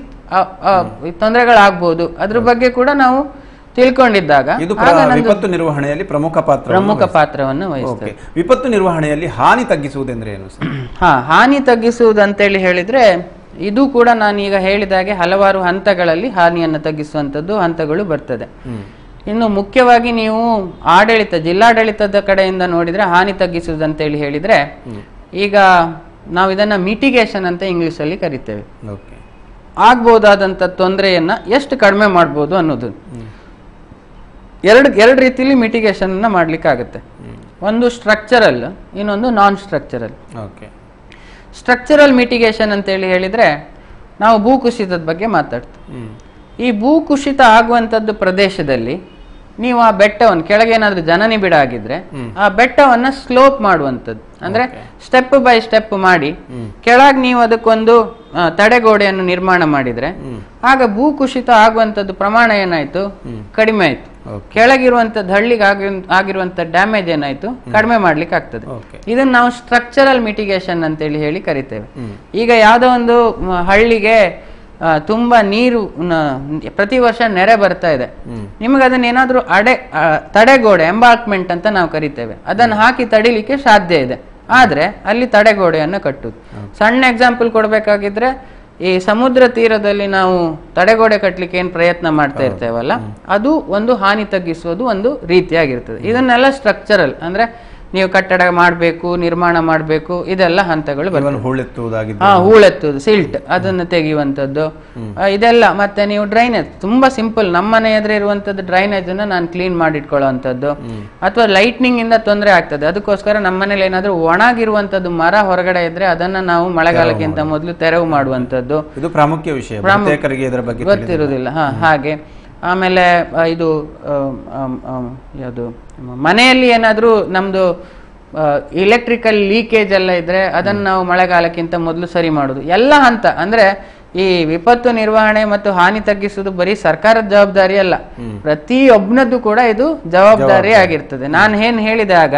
Speaker 2: ತೊಂದರೆಗಳಾಗ್ಬೋದು ಅದ್ರ ಬಗ್ಗೆ ಕೂಡ ನಾವು ತಿಳ್ಕೊಂಡಿದ್ದಾಗ
Speaker 1: ಇದು ಪ್ರ-
Speaker 2: ಆಗ ನಮ್ದು
Speaker 1: ವಿಪತ್ತು ನಿರ್ವಹಣೆಯಲ್ಲಿ ಪ್ರಮುಖ ಪಾತ್ರ
Speaker 2: ಪ್ರಮುಖ ಪಾತ್ರವನ್ನು ವಹಿಸ್ತದೆ
Speaker 1: ಓಕೆ ವಿಪತ್ತು ನಿರ್ವಹಣೆಯಲ್ಲಿ ಹಾನಿ ತಗ್ಗಿಸುವುದೆಂದ್ರೆ ಏನು ಸರ್
Speaker 2: ಹಾ ಹಾನಿ ತಗ್ಗಿಸುವುದು ಅಂತೇಳಿ ಹೇಳಿದ್ರೆ ಇದು ಕೂಡ ನಾನು ಈಗ ಹೇಳಿದಾಗೆ ಹಲವಾರು ಹಂತಗಳಲ್ಲಿ ಹಾನಿಯನ್ನು ತಗ್ಗಿಸುವಂಥದ್ದು ಹಂತಗಳು ಬರ್ತದೆ ಇನ್ನು ಮುಖ್ಯವಾಗಿ ನೀವು ಆಡಳಿತ ಜಿಲ್ಲಾಡಳಿತದ ಕಡೆಯಿಂದ ನೋಡಿದ್ರೆ ಹಾನಿ ತಗ್ಗಿಸುವುದು ಅಂತೇಳಿ ಹೇಳಿದ್ರೆ ಈಗ ನಾವು ಇದನ್ನ ಮಿಟಿಗೇಷನ್ ಅಂತ ಇಂಗ್ಲಿಷ್ ಅಲ್ಲಿ ಕರಿತೇವೆ
Speaker 1: ಓಕೆ
Speaker 2: ಆಗ್ಬೋದಾದಂಥ ತೊಂದರೆಯನ್ನ ಎಷ್ಟು ಕಡಿಮೆ ಮಾಡ್ಬೋದು ಅನ್ನೋದು ಎರಡು ಎರಡು ರೀತಿಲಿ ಮಿಟಿಗೇಷನ್ ಅನ್ನ ಮಾಡ್ಲಿಕ್ಕೆ ಆಗುತ್ತೆ ಒಂದು ಸ್ಟ್ರಕ್ಚರಲ್ ಇನ್ನೊಂದು non structural
Speaker 1: okay
Speaker 2: structural mitigation ಅಂತೇಳಿ ಹೇಳಿದ್ರೆ ನಾವು ಭೂಕುಸಿತದ ಬಗ್ಗೆ ಮಾತಾಡ್ತೀವಿ
Speaker 1: ಹ್ಮ್
Speaker 2: ಈ ಭೂಕುಸಿತ ಆಗುವಂಥದ್ದು ಪ್ರದೇಶದಲ್ಲಿ ನೀವು ಆ ಬೆಟ್ಟವನ್ನು ಕೆಳಗೆ ಏನಾದ್ರೂ ಜನನಿಬಿಡ ಆಗಿದ್ರೆ ಆ ಬೆಟ್ಟವನ್ನ ಸ್ಲೋಪ್ ಮಾಡುವಂಥದ್ದು ಅಂದ್ರೆ ಸ್ಟೆಪ್ ಬೈ ಸ್ಟೆಪ್ ಮಾಡಿ ಕೆಳಗೆ ನೀವು ಅದಕ್ಕೊಂದು ಆ, ತಡೆಗೋಡೆಯನ್ನು ನಿರ್ಮಾಣ ಮಾಡಿದ್ರೆ ಆಗ ಭೂಕುಸಿತ ಆಗುವಂಥದ್ದು ಪ್ರಮಾಣ ಏನಾಯ್ತು ಕಡಿಮೆ ಆಯ್ತು
Speaker 1: ಓಕೆ
Speaker 2: ಕೆಳಗಿರುವಂತದ್ದು ಹಳ್ಳಿಗೆ ಆಗಿ ಆಗಿರುವಂತ ಡ್ಯಾಮೇಜ್ ಏನಾಯ್ತು ಕಡಿಮೆ ಮಾಡ್ಲಿಕ್ಕೆ ಆಗ್ತದೆ
Speaker 1: ಓಕೆ
Speaker 2: ಇದನ್ನ ನಾವು ಸ್ಟ್ರಕ್ಚರಲ್ ಮಿಟಿಗೇಷನ್ ಅಂತೇಳಿ ಹೇಳಿ ಕರಿತೇವೆ ಈಗ ಯಾವುದೋ ಒಂದು ಮ, ಹಳ್ಳಿಗೆ ಆ, ತುಂಬಾ ನೀರು ನ- ಪ್ರತಿ ವರ್ಷ ನೆರೆ ಬರ್ತಾ ಇದೆ ನಿಮಗೆ ಅದನ್ನ ಏನಾದ್ರೂ ಅಡೆ ಆ, ತಡೆಗೋಡೆ ಎಂಬಾರ್ಕ್ಮೆಂಟ್ ಅಂತ ನಾವು ಕರಿತೇವೆ ಅದನ್ನ ಹಾಕಿ ತಡಿಲಿಕ್ಕೆ ಸಾಧ್ಯ ಇದೆ ಆದ್ರೆ ಅಲ್ಲಿ ತಡೆಗೋಡೆಯನ್ನು ಕಟ್ಟುದು ಸಣ್ಣ ಎಕ್ಸಾಂಪಲ್ ಕೊಡ್ಬೇಕಾಗಿದ್ರೆ ಈ ಸಮುದ್ರ ತೀರದಲ್ಲಿ ನಾವು ತಡೆಗೋಡೆ ಕಟ್ಟಲಿಕ್ಕೆ ಏನ್ ಪ್ರಯತ್ನ ಮಾಡ್ತಾ ಇರ್ತೇವಲ್ಲ ಅದು ಒಂದು ಹಾನಿ ತಗ್ಗಿಸುವುದು ಒಂದು ರೀತಿಯಾಗಿರ್ತದೆ ಇದನ್ನೆಲ್ಲ ಸ್ಟ್ರಕ್ಚರಲ್ ಅಂದ್ರೆ ನೀವು ಕಟ್ಟಡ ಮಾಡಬೇಕು ನಿರ್ಮಾಣ ಮಾಡಬೇಕು ಇದೆಲ್ಲ ಹಂತಗಳು ಬರ್ತವೆ
Speaker 1: ಇವನ್ ಹೂಳೆತ್ತುವುದಾಗಿದ್ದು
Speaker 2: ಹಾ ಹೂಳೆತ್ತುದು ಸಿಲ್ಟ್ ಅದನ್ನು ತೆಗೆಯುವಂಥದ್ದು ಆ, ಇದೆಲ್ಲ ಮತ್ತೆ ನೀವು ಡ್ರೈನೇಜ್ ತುಂಬಾ ಸಿಂಪಲ್ ನಮ್ಮ ಮನೆ ಎದುರು ಇರುವಂತದ್ದು ಡ್ರೈನೇಜ್ ಅನ್ನ ನಾನು ಕ್ಲೀನ್ ಮಾಡಿಟ್ಕೊಳ್ಳುವಂಥದ್ದು ಅಥವಾ ಲೈಟ್ನಿಂಗ್ ಇಂದ ತೊಂದರೆ ಆಗ್ತದೆ ಅದಕ್ಕೋಸ್ಕರ ನಮ್ಮ ಮನೇಲಿ ಏನಾದ್ರೂ ಒಣಗಿರುವಂತದ್ದು ಮರ ಹೊರಗಡೆ ಇದ್ರೆ ಅದನ್ನ ನಾವು ಮಳೆಗಾಲಕ್ಕಿಂತ ಮೊದಲು ತೆರವು ಮಾಡುವಂಥದ್ದು
Speaker 1: ಇದು ಪ್ರಾಮುಖ್ಯ ವಿಷಯ ಬಹುತೇಕರಿಗೆ ಇದರ ಬಗ್ಗೆ ತಿಳಿದಿಲ್ಲ.
Speaker 2: ಗೊತ್ತಿರುವುದಿಲ್ಲ ಹಾ ಹಾಗೆ ಆಮೇಲೆ ಆ, ಇದು ಯಾವುದು ಮನೆಯಲ್ಲಿ ಏನಾದರೂ ನಮ್ದು ಇಲೆಕ್ಟ್ರಿಕಲ್ ಲೀಕೇಜ್ ಎಲ್ಲ ಇದ್ರೆ ಅದನ್ನ ನಾವು ಮಳೆಗಾಲಕ್ಕಿಂತ ಮೊದಲು ಸರಿ ಮಾಡುದು ಎಲ್ಲ ಹಂತ ಅಂದ್ರೆ ಈ ವಿಪತ್ತು ನಿರ್ವಹಣೆ ಮತ್ತು ಹಾನಿ ತಗ್ಗಿಸುವುದು ಬರೀ ಸರ್ಕಾರದ ಜವಾಬ್ದಾರಿ ಅಲ್ಲ ಪ್ರತಿಯೊಬ್ಬನದ್ದು ಕೂಡ ಇದು ಜವಾಬ್ದಾರಿ ಆಗಿರ್ತದೆ ನಾನು ಏನ್ ಹೇಳಿದೆ ಆಗ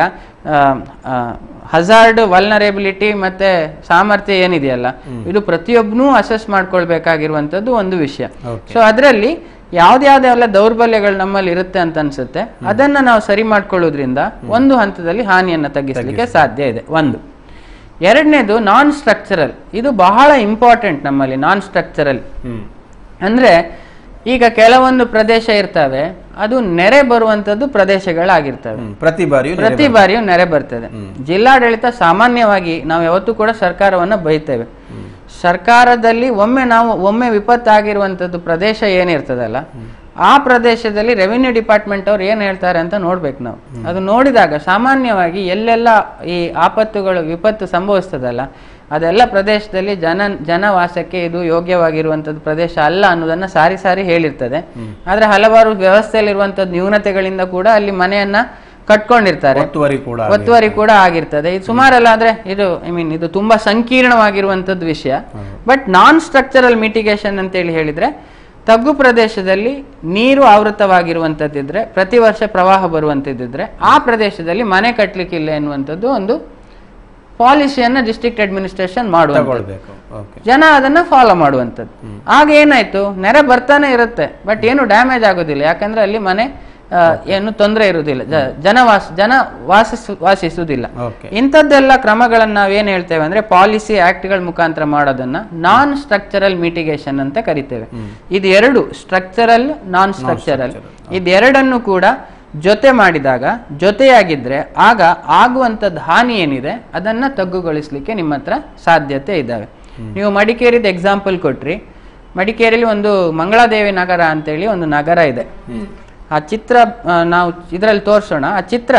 Speaker 2: ಹಜಾರ್ಡ್ ವಲ್ನರೇಬಿಲಿಟಿ ಮತ್ತೆ ಸಾಮರ್ಥ್ಯ ಏನಿದೆಯಲ್ಲ ಇದು ಪ್ರತಿಯೊಬ್ಬನೂ ಅಸೆಸ್ ಮಾಡ್ಕೊಳ್ಬೇಕಾಗಿರುವಂತದ್ದು ಒಂದು ವಿಷಯ
Speaker 1: Okay.
Speaker 2: ಸೊ ಅದರಲ್ಲಿ ಯಾವ್ದ್ಯಾವ್ದೆಲ್ಲ ದೌರ್ಬಲ್ಯಗಳು ನಮ್ಮಲ್ಲಿ ಇರುತ್ತೆ ಅಂತ ಅನ್ಸುತ್ತೆ ಅದನ್ನ ನಾವು ಸರಿ ಮಾಡ್ಕೊಳ್ಳೋದ್ರಿಂದ ಒಂದು ಹಂತದಲ್ಲಿ ಹಾನಿಯನ್ನ ತಗ್ಗಿಸಲಿಕ್ಕೆ ಸಾಧ್ಯ ಇದೆ ಒಂದು ಎರಡನೇದು ನಾನ್ ಸ್ಟ್ರಕ್ಚರಲ್ ಇದು ಬಹಳ ಇಂಪಾರ್ಟೆಂಟ್ ನಮ್ಮಲ್ಲಿ ನಾನ್ ಸ್ಟ್ರಕ್ಚರಲ್
Speaker 1: ಹ್ಮ್
Speaker 2: ಅಂದ್ರೆ ಈಗ ಕೆಲವೊಂದು ಪ್ರದೇಶ ಇರ್ತವೆ ಅದು ನೆರೆ ಬರುವಂತದ್ದು ಪ್ರದೇಶಗಳಾಗಿರ್ತವೆ
Speaker 1: ಹ್ಮ್. ಪ್ರತಿ ಬಾರಿಯೂ ನೆರೆ
Speaker 2: ಪ್ರತಿ ಬಾರಿಯೂ ನೆರೆ ಬರ್ತದೆ ಜಿಲ್ಲಾಡಳಿತ ಸಾಮಾನ್ಯವಾಗಿ ನಾವು ಯಾವತ್ತೂ ಕೂಡ ಸರ್ಕಾರವನ್ನ ಬೈತೇವೆ ಸರ್ಕಾರದಲ್ಲಿ ಒಮ್ಮೆ ನಾವು ಒಮ್ಮೆ ವಿಪತ್ತಾಗಿರುವಂತದ್ದು ಪ್ರದೇಶ ಏನಿರ್ತದಲ್ಲ ಆ ಪ್ರದೇಶದಲ್ಲಿ ರೆವಿನ್ಯೂ ಡಿಪಾರ್ಟ್ಮೆಂಟ್ ಅವ್ರು ಏನ್ ಹೇಳ್ತಾರೆ ಅಂತ ನೋಡ್ಬೇಕು ನಾವು ಅದು ನೋಡಿದಾಗ ಸಾಮಾನ್ಯವಾಗಿ ಎಲ್ಲೆಲ್ಲ ಈ ಆಪತ್ತುಗಳು ವಿಪತ್ತು ಸಂಭವಿಸ್ತದಲ್ಲ ಅದೆಲ್ಲ ಪ್ರದೇಶದಲ್ಲಿ ಜನ ಜನವಾಸಕ್ಕೆ ಇದು ಯೋಗ್ಯವಾಗಿರುವಂಥದ್ದು ಪ್ರದೇಶ ಅಲ್ಲ ಅನ್ನೋದನ್ನ ಸಾರಿ ಸಾರಿ ಹೇಳಿರ್ತದೆ ಆದ್ರೆ ಹಲವಾರು ವ್ಯವಸ್ಥೆಯಲ್ಲಿರುವಂಥದ್ದು ನ್ಯೂನತೆಗಳಿಂದ ಕೂಡ ಅಲ್ಲಿ ಮನೆಯನ್ನ ಕಟ್ಕೊಂಡಿರ್ತಾರೆ
Speaker 1: ಒತ್ತುವರಿ ಕೂಡ
Speaker 2: ಒತ್ತುವರಿ ಕೂಡ ಆಗಿರ್ತದೆ ಇದು ಸುಮಾರಲ್ಲ ಅಂದ್ರೆ ಇದು ಐ ಮೀನ್ ಇದು ತುಂಬಾ ಸಂಕೀರ್ಣವಾಗಿರುವಂತದ್ದು ವಿಷಯ ಬಟ್ ನಾನ್ ಸ್ಟ್ರಕ್ಚರಲ್ ಮಿಟಿಗೇಷನ್ ಅಂತೇಳಿ ಹೇಳಿದ್ರೆ ತಗ್ಗು ಪ್ರದೇಶದಲ್ಲಿ ನೀರು ಆವೃತವಾಗಿರುವಂತದ್ದಿದ್ರೆ ಪ್ರತಿ ವರ್ಷ ಪ್ರವಾಹ ಬರುವಂತದ್ದಿದ್ರೆ ಆ ಪ್ರದೇಶದಲ್ಲಿ ಮನೆ ಕಟ್ಟಲಿಕ್ಕಿಲ್ಲ ಎನ್ನುವಂಥದ್ದು ಒಂದು ಪಾಲಿಸಿಯನ್ನ ಡಿಸ್ಟ್ರಿಕ್ಟ್ ಅಡ್ಮಿನಿಸ್ಟ್ರೇಷನ್ ಮಾಡುವಂಥದ್ದು
Speaker 1: ತಗೊಳ್ಬೇಕು ಓಕೆ
Speaker 2: ಜನ ಅದನ್ನ ಫಾಲೋ ಮಾಡುವಂಥದ್ದು ಆಗ ಏನಾಯ್ತು ನೆರೆ ಬರ್ತಾನೆ ಇರುತ್ತೆ ಬಟ್ ಏನು ಡ್ಯಾಮೇಜ್ ಆಗೋದಿಲ್ಲ ಯಾಕಂದ್ರೆ ಅಲ್ಲಿ ಮನೆ ಆ, ಏನು ತೊಂದರೆ ಇರುವುದಿಲ್ಲ ಜ- ಜನ ವಾಸ ಜನ ವಾಸಿಸು ವಾಸಿಸುವುದಿಲ್ಲ
Speaker 1: ಓಕೆ
Speaker 2: ಇಂಥದ್ದೆಲ್ಲ ಕ್ರಮಗಳನ್ನ ನಾವೇನ್ ಹೇಳ್ತೇವೆ ಅಂದ್ರೆ ಪಾಲಿಸಿ ಆಕ್ಟ್ಗಳ ಮುಖಾಂತರ ಮಾಡೋದನ್ನ ನಾನ್ ಸ್ಟ್ರಕ್ಚರಲ್ ಮಿಟಿಗೇಷನ್ ಅಂತ ಕರಿತೇವೆ ಇದು ಎರಡು ಸ್ಟ್ರಕ್ಚರಲ್ ನಾನ್ ಸ್ಟ್ರಕ್ಚರಲ್ ಇದೆರಡನ್ನು ಕೂಡ ಜೊತೆ ಮಾಡಿದಾಗ ಜೊತೆಯಾಗಿದ್ರೆ ಆಗ ಆಗುವಂಥದ್ದು ಹಾನಿ ಏನಿದೆ ಅದನ್ನ ತಗ್ಗುಗೊಳಿಸ್ಲಿಕ್ಕೆ ನಿಮ್ಮ ಹತ್ರ ಸಾಧ್ಯತೆ ಇದ್ದಾವೆ ನೀವು ಮಡಿಕೇರಿದ ಎಕ್ಸಾಂಪಲ್ ಕೊಟ್ರಿ ಮಡಿಕೇರಿಯಲ್ಲಿ ಒಂದು ಮಂಗಳಾದೇವಿ ನಗರ ಅಂತೇಳಿ ಒಂದು ನಗರ ಇದೆ ಆ ಚಿತ್ರ ಆ, ನಾವು ಇದರಲ್ಲಿ ತೋರಿಸೋಣ ಆ ಚಿತ್ರ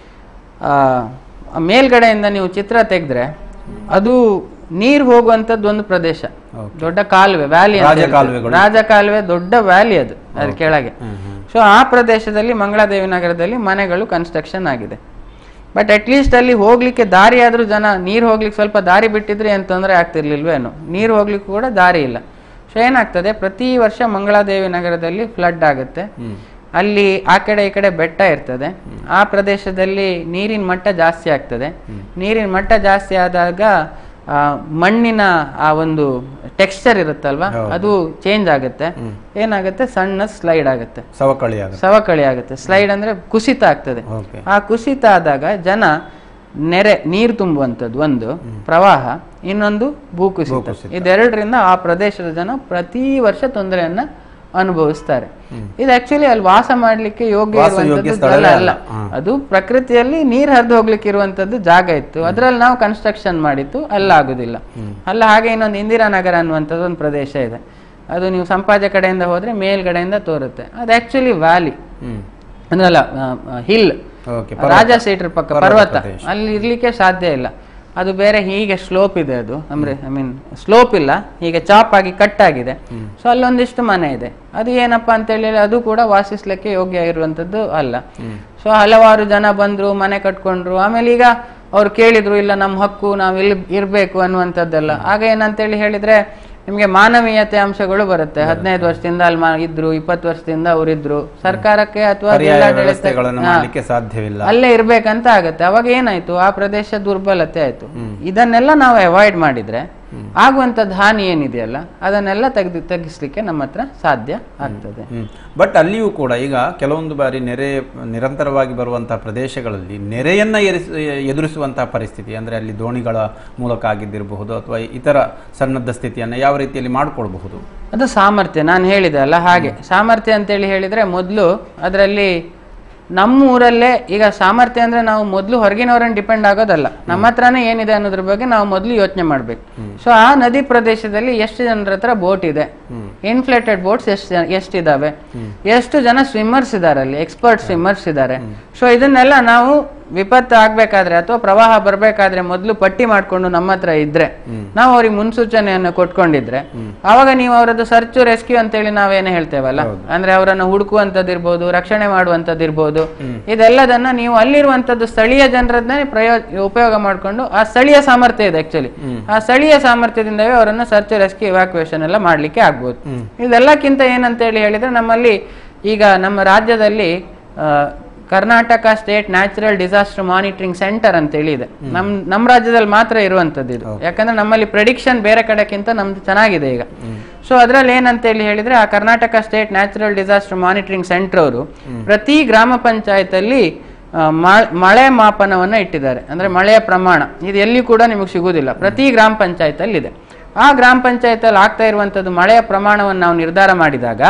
Speaker 2: ಆ, ಆ ಮೇಲ್ಗಡೆಯಿಂದ ನೀವು ಚಿತ್ರ ತೆಗೆದ್ರೆ ಅದು ನೀರು ಹೋಗುವಂಥದ್ದು ಒಂದು ಪ್ರದೇಶ
Speaker 1: Okay.
Speaker 2: ದೊಡ್ಡ ಕಾಲುವೆ ವ್ಯಾಲಿ
Speaker 1: ರಾಜಕಾಲುವೆಗಳು.
Speaker 2: ರಾಜಕಾಲುವೆ ದೊಡ್ಡ ವ್ಯಾಲಿ ಅದು ಅದ್ರ ಕೆಳಗೆ ಸೊ ಆ ಪ್ರದೇಶದಲ್ಲಿ ಮಂಗಳಾದೇವಿ ನಗರದಲ್ಲಿ ಮನೆಗಳು ಕನ್ಸ್ಟ್ರಕ್ಷನ್ ಆಗಿದೆ ಬಟ್ ಅಟ್ಲೀಸ್ಟ್ ಅಲ್ಲಿ ಹೋಗ್ಲಿಕ್ಕೆ ದಾರಿ ಆದ್ರೂ ಜನ ನೀರು ಹೋಗ್ಲಿಕ್ಕೆ ಸ್ವಲ್ಪ ದಾರಿ ಬಿಟ್ಟಿದ್ರೆ ಏನ್ ತೊಂದರೆ ಆಗ್ತಿರ್ಲಿಲ್ವೇನು ನೀರು ಹೋಗ್ಲಿಕ್ಕೆ ಕೂಡ ದಾರಿ ಇಲ್ಲ ಸೊ ಏನಾಗ್ತದೆ ಪ್ರತಿ ವರ್ಷ ಮಂಗಳಾದೇವಿ ನಗರದಲ್ಲಿ ಫ್ಲಡ್ ಆಗುತ್ತೆ ಅಲ್ಲಿ ಆ ಕಡೆ ಈ ಕಡೆ ಬೆಟ್ಟ ಇರ್ತದೆ ಆ ಪ್ರದೇಶದಲ್ಲಿ ನೀರಿನ ಮಟ್ಟ ಜಾಸ್ತಿ ಆಗ್ತದೆ ನೀರಿನ ಮಟ್ಟ ಜಾಸ್ತಿ ಆದಾಗ ಆ, ಮಣ್ಣಿನ ಆ ಒಂದು ಟೆಕ್ಸ್ಚರ್ ಇರುತ್ತಲ್ವಾ ಅದು ಚೇಂಜ್ ಆಗುತ್ತೆ ಏನಾಗುತ್ತೆ ಸಣ್ಣ ಸ್ಲೈಡ್ ಆಗುತ್ತೆ
Speaker 1: ಸವಕಳಿ ಆಗುತ್ತೆ
Speaker 2: ಸವಕಳಿ ಆಗುತ್ತೆ ಸ್ಲೈಡ್ ಅಂದ್ರೆ ಕುಸಿತ ಆಗ್ತದೆ
Speaker 1: ಓಕೆ
Speaker 2: ಆ ಕುಸಿತ ಆದಾಗ ಜನ ನೆರೆ ನೀರು ತುಂಬುವಂಥದ್ದು ಒಂದು ಪ್ರವಾಹ ಇನ್ನೊಂದು ಭೂಕುಸಿತ ಇದೆರಡರಿಂದ ಆ ಪ್ರದೇಶದ ಜನ ಪ್ರತಿ ವರ್ಷ ತೊಂದರೆಯನ್ನ ಅನುಭವಿಸ್ತಾರೆ ಇದು ಆಕ್ಚುಲಿ ಅಲ್ಲಿ ವಾಸ ಮಾಡ್ಲಿಕ್ಕೆ ಯೋಗ್ಯ
Speaker 1: ವಾಸಯೋಗ್ಯ
Speaker 2: ಇರುವಂತದ್ದು
Speaker 1: ಸ್ಥಳವೇ
Speaker 2: ಜಾಗ
Speaker 1: ಅಲ್ಲ.
Speaker 2: ಅಲ್ಲ ಅದು ಪ್ರಕೃತಿಯಲ್ಲಿ ನೀರ್ ಹರಿದು ಹೋಗ್ಲಿಕ್ಕೆ ಇರುವಂತದ್ದು ಜಾಗ ಇತ್ತು ಅದ್ರಲ್ಲಿ ನಾವು ಕನ್ಸ್ಟ್ರಕ್ಷನ್ ಮಾಡಿತ್ತು ಅಲ್ಲ ಆಗುದಿಲ್ಲ ಅಲ್ಲ ಹಾಗೆ ಇನ್ನೊಂದು ಇಂದಿರಾನಗರ ಅನ್ನುವಂಥದ್ದು ಒಂದು ಪ್ರದೇಶ ಇದೆ ಅದು ನೀವು ಸಂಪಾಜ ಕಡೆಯಿಂದ ಹೋದ್ರೆ ಮೇಲ್ಗಡೆಯಿಂದ ತೋರುತ್ತೆ ಅದು ಆಕ್ಚುಲಿ ವ್ಯಾಲಿ
Speaker 1: ಹ್ಮ್
Speaker 2: ಅಂದ್ರಲ್ಲ ಹಿಲ್
Speaker 1: ಓಕೆ
Speaker 2: ರಾಜ ಸೀಟರ್ ಪಕ್ಕ
Speaker 1: ಪರ್ವತ
Speaker 2: ಪರ್ವತ
Speaker 1: ಪ್ರದೇಶ.
Speaker 2: ಅಲ್ಲಿ ಇರ್ಲಿಕ್ಕೆ ಸಾಧ್ಯ ಇಲ್ಲ ಅದು ಬೇರೆ ಹೀಗೆ ಸ್ಲೋಪ್ ಇದೆ ಅದು ಅಂದ್ರೆ ಐ ಮೀನ್ ಸ್ಲೋಪ್ ಇಲ್ಲ ಹೀಗೆ ಚಾಪ್ ಆಗಿ ಕಟ್ ಆಗಿದೆ ಸೊ ಅಲ್ಲೊಂದಿಷ್ಟು ಮನೆ ಇದೆ ಅದು ಏನಪ್ಪಾ ಅಂತ ಹೇಳಿ ಅದು ಕೂಡ ವಾಸಿಸ್ಲಿಕ್ಕೆ ಯೋಗ್ಯ ಇರುವಂತದ್ದು ಅಲ್ಲ ಸೊ ಹಲವಾರು ಜನ ಬಂದ್ರು ಮನೆ ಕಟ್ಕೊಂಡ್ರು ಆಮೇಲೆ ಈಗ ಅವ್ರು ಕೇಳಿದ್ರು ಇಲ್ಲ ನಮ್ಮ ಹಕ್ಕು ನಾವು ಇಲ್ಲಿ ಇರ್ಬೇಕು ಅನ್ನುವಂಥದ್ದೆಲ್ಲ ಆಗ ಏನಂತೇಳಿ ಹೇಳಿದ್ರೆ ನಿಮ್ಗೆ ಮಾನವೀಯತೆ ಅಂಶಗಳು ಬರುತ್ತೆ ಹದಿನೈದು ವರ್ಷದಿಂದ ಅಲ್ಲಿ ಮಾ- ಇದ್ರು ಇಪ್ಪತ್ತು ವರ್ಷದಿಂದ ಅವರಿದ್ರು ಸರ್ಕಾರಕ್ಕೆ ಅಥವಾ
Speaker 1: ಪರ್ಯಾಯ
Speaker 2: ಜಿಲ್ಲಾಡಳಿತ-
Speaker 1: ವ್ಯವಸ್ಥೆಗಳನ್ನು
Speaker 2: ಹಾ.
Speaker 1: ಮಾಡಲಿಕ್ಕೆ ಸಾಧ್ಯವಿಲ್ಲ
Speaker 2: ಅಲ್ಲೇ ಇರ್ಬೇಕಂತ ಆಗತ್ತೆ ಅವಾಗ ಏನಾಯ್ತು ಆ ಪ್ರದೇಶ ದುರ್ಬಲತೆ ಆಯ್ತು ಇದನ್ನೆಲ್ಲ ನಾವು ಅವಾಯ್ಡ್ ಮಾಡಿದ್ರೆ ಆಗುವಂತದ್ದು ಹಾನಿ ಏನಿದೆಯಲ್ಲ ಅದನ್ನೆಲ್ಲ ತೆಗೆದು ತೆಗಿಸ್ಲಿಕ್ಕೆ ನಮ್ಮ ಹತ್ರ ಸಾಧ್ಯ ಆಗ್ತದೆ
Speaker 1: ಬಟ್ ಅಲ್ಲಿಯೂ ಕೂಡ ಈಗ ಕೆಲವೊಂದು ಬಾರಿ ನೆರೆ ನಿರಂತರವಾಗಿ ಬರುವಂತಹ ಪ್ರದೇಶಗಳಲ್ಲಿ ನೆರೆಯನ್ನ ಎರಿಸ ಎದುರಿಸುವಂತಹ ಪರಿಸ್ಥಿತಿ ಅಂದ್ರೆ ಅಲ್ಲಿ ದೋಣಿಗಳ ಮೂಲಕ ಆಗಿದ್ದಿರಬಹುದು ಅಥವಾ ಇತರ ಸನ್ನದ್ಧ ಸ್ಥಿತಿಯನ್ನು ಯಾವ ರೀತಿಯಲ್ಲಿ ಮಾಡಿಕೊಳ್ಬಹುದು
Speaker 2: ಅದು ಸಾಮರ್ಥ್ಯ ನಾನು ಹೇಳಿದೆ ಅಲ್ಲ ಹಾಗೆ ಸಾಮರ್ಥ್ಯ ಅಂತೇಳಿ ಹೇಳಿದ್ರೆ ಮೊದಲು ಅದರಲ್ಲಿ ನಮ್ಮ ಊರಲ್ಲೇ ಈಗ ಸಾಮರ್ಥ್ಯ ಅಂದ್ರೆ ನಾವು ಮೊದಲು ಹೊರಗಿನವರನ್ನ ಡಿಪೆಂಡ್ ಆಗೋದಲ್ಲ ನಮ್ಮ ಹತ್ರನೇ ಏನಿದೆ ಅನ್ನೋದ್ರ ಬಗ್ಗೆ ನಾವು ಮೊದಲು ಯೋಚನೆ ಮಾಡ್ಬೇಕು ಸೊ ಆ ನದಿ ಪ್ರದೇಶದಲ್ಲಿ ಎಷ್ಟು ಜನರ ಹತ್ರ ಬೋಟ್ ಇದೆ ಇನ್ಫ್ಲೇಟೆಡ್ ಬೋಟ್ಸ್ ಎಷ್ಟು ಎಷ್ಟಿದಾವೆ ಎಷ್ಟು ಜನ ಸ್ವಿಮ್ಮರ್ಸ್ ಇದಾರೆ ಅಲ್ಲಿ ಎಕ್ಸ್ಪರ್ಟ್ ಸ್ವಿಮ್ಮರ್ಸ್ ಇದ್ದಾರೆ ಸೊ ಇದನ್ನೆಲ್ಲ ನಾವು ವಿಪತ್ತು ಆಗ್ಬೇಕಾದ್ರೆ ಅಥವಾ ಪ್ರವಾಹ ಬರ್ಬೇಕಾದ್ರೆ ಮೊದಲು ಪಟ್ಟಿ ಮಾಡ್ಕೊಂಡು ನಮ್ಮ ಹತ್ರ ಇದ್ರೆ ನಾವು ಅವ್ರಿಗೆ ಮುನ್ಸೂಚನೆಯನ್ನು ಕೊಟ್ಕೊಂಡಿದ್ರೆ ಅವಾಗ ನೀವು ಅವರದ್ದು ಸರ್ಚ್ ರೆಸ್ಕ್ಯೂ ಅಂತೇಳಿ ನಾವೇನು ಹೇಳ್ತೇವಲ್ಲ ಅಂದ್ರೆ ಅವರನ್ನು ಹುಡುಕುವಂತದ್ದಿರ್ಬೋದು ರಕ್ಷಣೆ ಮಾಡುವಂತದ್ದಿರ್ಬೋದು ಇದೆಲ್ಲದನ್ನ ನೀವು ಅಲ್ಲಿರುವಂತದ್ದು ಸ್ಥಳೀಯ ಜನರನ್ನೇ ಪ್ರಯೋ ಉಪಯೋಗ ಮಾಡ್ಕೊಂಡು ಆ ಸ್ಥಳೀಯ ಸಾಮರ್ಥ್ಯ ಇದೆ ಆಕ್ಚುಲಿ ಆ ಸ್ಥಳೀಯ ಸಾಮರ್ಥ್ಯದಿಂದವೇ ಅವರನ್ನು ಸರ್ಚ್ ರೆಸ್ಕ್ಯೂ ಇವ್ಯಾಕ್ಯುವೇಷನ್ ಎಲ್ಲ ಮಾಡ್ಲಿಕ್ಕೆ ಆಗ್ಬೋದು ಇದೆಲ್ಲಕ್ಕಿಂತ ಏನಂತೇಳಿ ಹೇಳಿದ್ರೆ ನಮ್ಮಲ್ಲಿ ಈಗ ನಮ್ಮ ರಾಜ್ಯದಲ್ಲಿ ಆ, Karnataka state natural disaster monitoring centre ಅಂತೇಳಿ ಇದೆ ನಮ್ ನಮ್ಮ ರಾಜ್ಯದಲ್ಲಿ ಮಾತ್ರ ಇರುವಂತದ್ದು ಇದು ಯಾಕಂದ್ರೆ ನಮ್ಮಲ್ಲಿ ಪ್ರೆಡಿಕ್ಷನ್ ಬೇರೆ ಕಡೆಕ್ಕಿಂತ ನಮ್ದು ಚೆನ್ನಾಗಿದೆ ಈಗ ಸೊ ಅದ್ರಲ್ಲಿ ಏನಂತೇಳಿ ಹೇಳಿದ್ರೆ ಆ Karnataka state natural disaster monitoring centre ಅವರು ಪ್ರತಿ ಗ್ರಾಮ ಪಂಚಾಯತ್ ಅಲ್ಲಿ ಆ, ಮ- ಮಳೆ ಮಾಪನವನ್ನ ಇಟ್ಟಿದ್ದಾರೆ ಅಂದ್ರೆ ಮಳೆಯ ಪ್ರಮಾಣ ಇದು ಎಲ್ಲಿ ಕೂಡ ನಿಮಗೆ ಸಿಗುವುದಿಲ್ಲ ಪ್ರತಿ ಗ್ರಾಮ ಪಂಚಾಯತ್ ಅಲ್ಲಿ ಇದೆ ಆ ಗ್ರಾಮ ಪಂಚಾಯತ್ ಅಲ್ಲಿ ಆಗ್ತಾ ಇರುವಂತದ್ದು ಮಳೆಯ ಪ್ರಮಾಣವನ್ನು ನಾವು ನಿರ್ಧಾರ ಮಾಡಿದಾಗ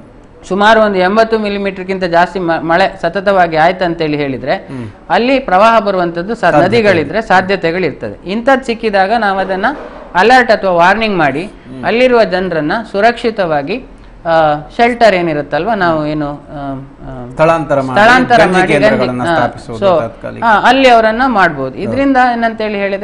Speaker 2: ಸುಮಾರು ಒಂದು ಎಂಬತ್ತು ಮಿಲಿಮೀಟರ್ಗಿಂತ ಜಾಸ್ತಿ ಮ- ಮಳೆ ಸತತವಾಗಿ ಆಯ್ತು ಅಂತೇಳಿ ಹೇಳಿದ್ರೆ ಅಲ್ಲಿ ಪ್ರವಾಹ ಬರುವಂತದ್ದು ಸ- ನದಿಗಳಿದ್ರೆ ಸಾಧ್ಯತೆಗಳಿರ್ತದೆ ಇಂಥದ್ದು ಸಿಕ್ಕಿದಾಗ ನಾವು ಅದನ್ನ ಅಲರ್ಟ್ ಅಥವಾ ವಾರ್ನಿಂಗ್ ಮಾಡಿ ಅಲ್ಲಿರುವ ಜನರನ್ನ ಸುರಕ್ಷಿತವಾಗಿ ಶೆಲ್ಟರ್ ಏನಿರುತ್ತಲ್ವಾ ನಾವು ಏನು ಆ, ಆ,
Speaker 1: ಸ್ಥಳಾಂತರ ಮಾಡಿ
Speaker 2: ಸ್ಥಳಾಂತರ
Speaker 1: ಗಂಜಿ
Speaker 2: ಮಾಡಿ
Speaker 1: ಕೇಂದ್ರಗಳನ್ನ
Speaker 2: ಗಂಜಿ- ಹಾ,
Speaker 1: ಸ್ಥಾಪಿಸುವುದು
Speaker 2: so,
Speaker 1: ತಾತ್ಕಾಲಿಕ
Speaker 2: ಹಾ, ಅಲ್ಲಿ ಅವರನ್ನ ಮಾಡ್ಬೋದು ಇದರಿಂದ ಏನಂತೇಳಿ ಹೇಳಿದ್ರೆ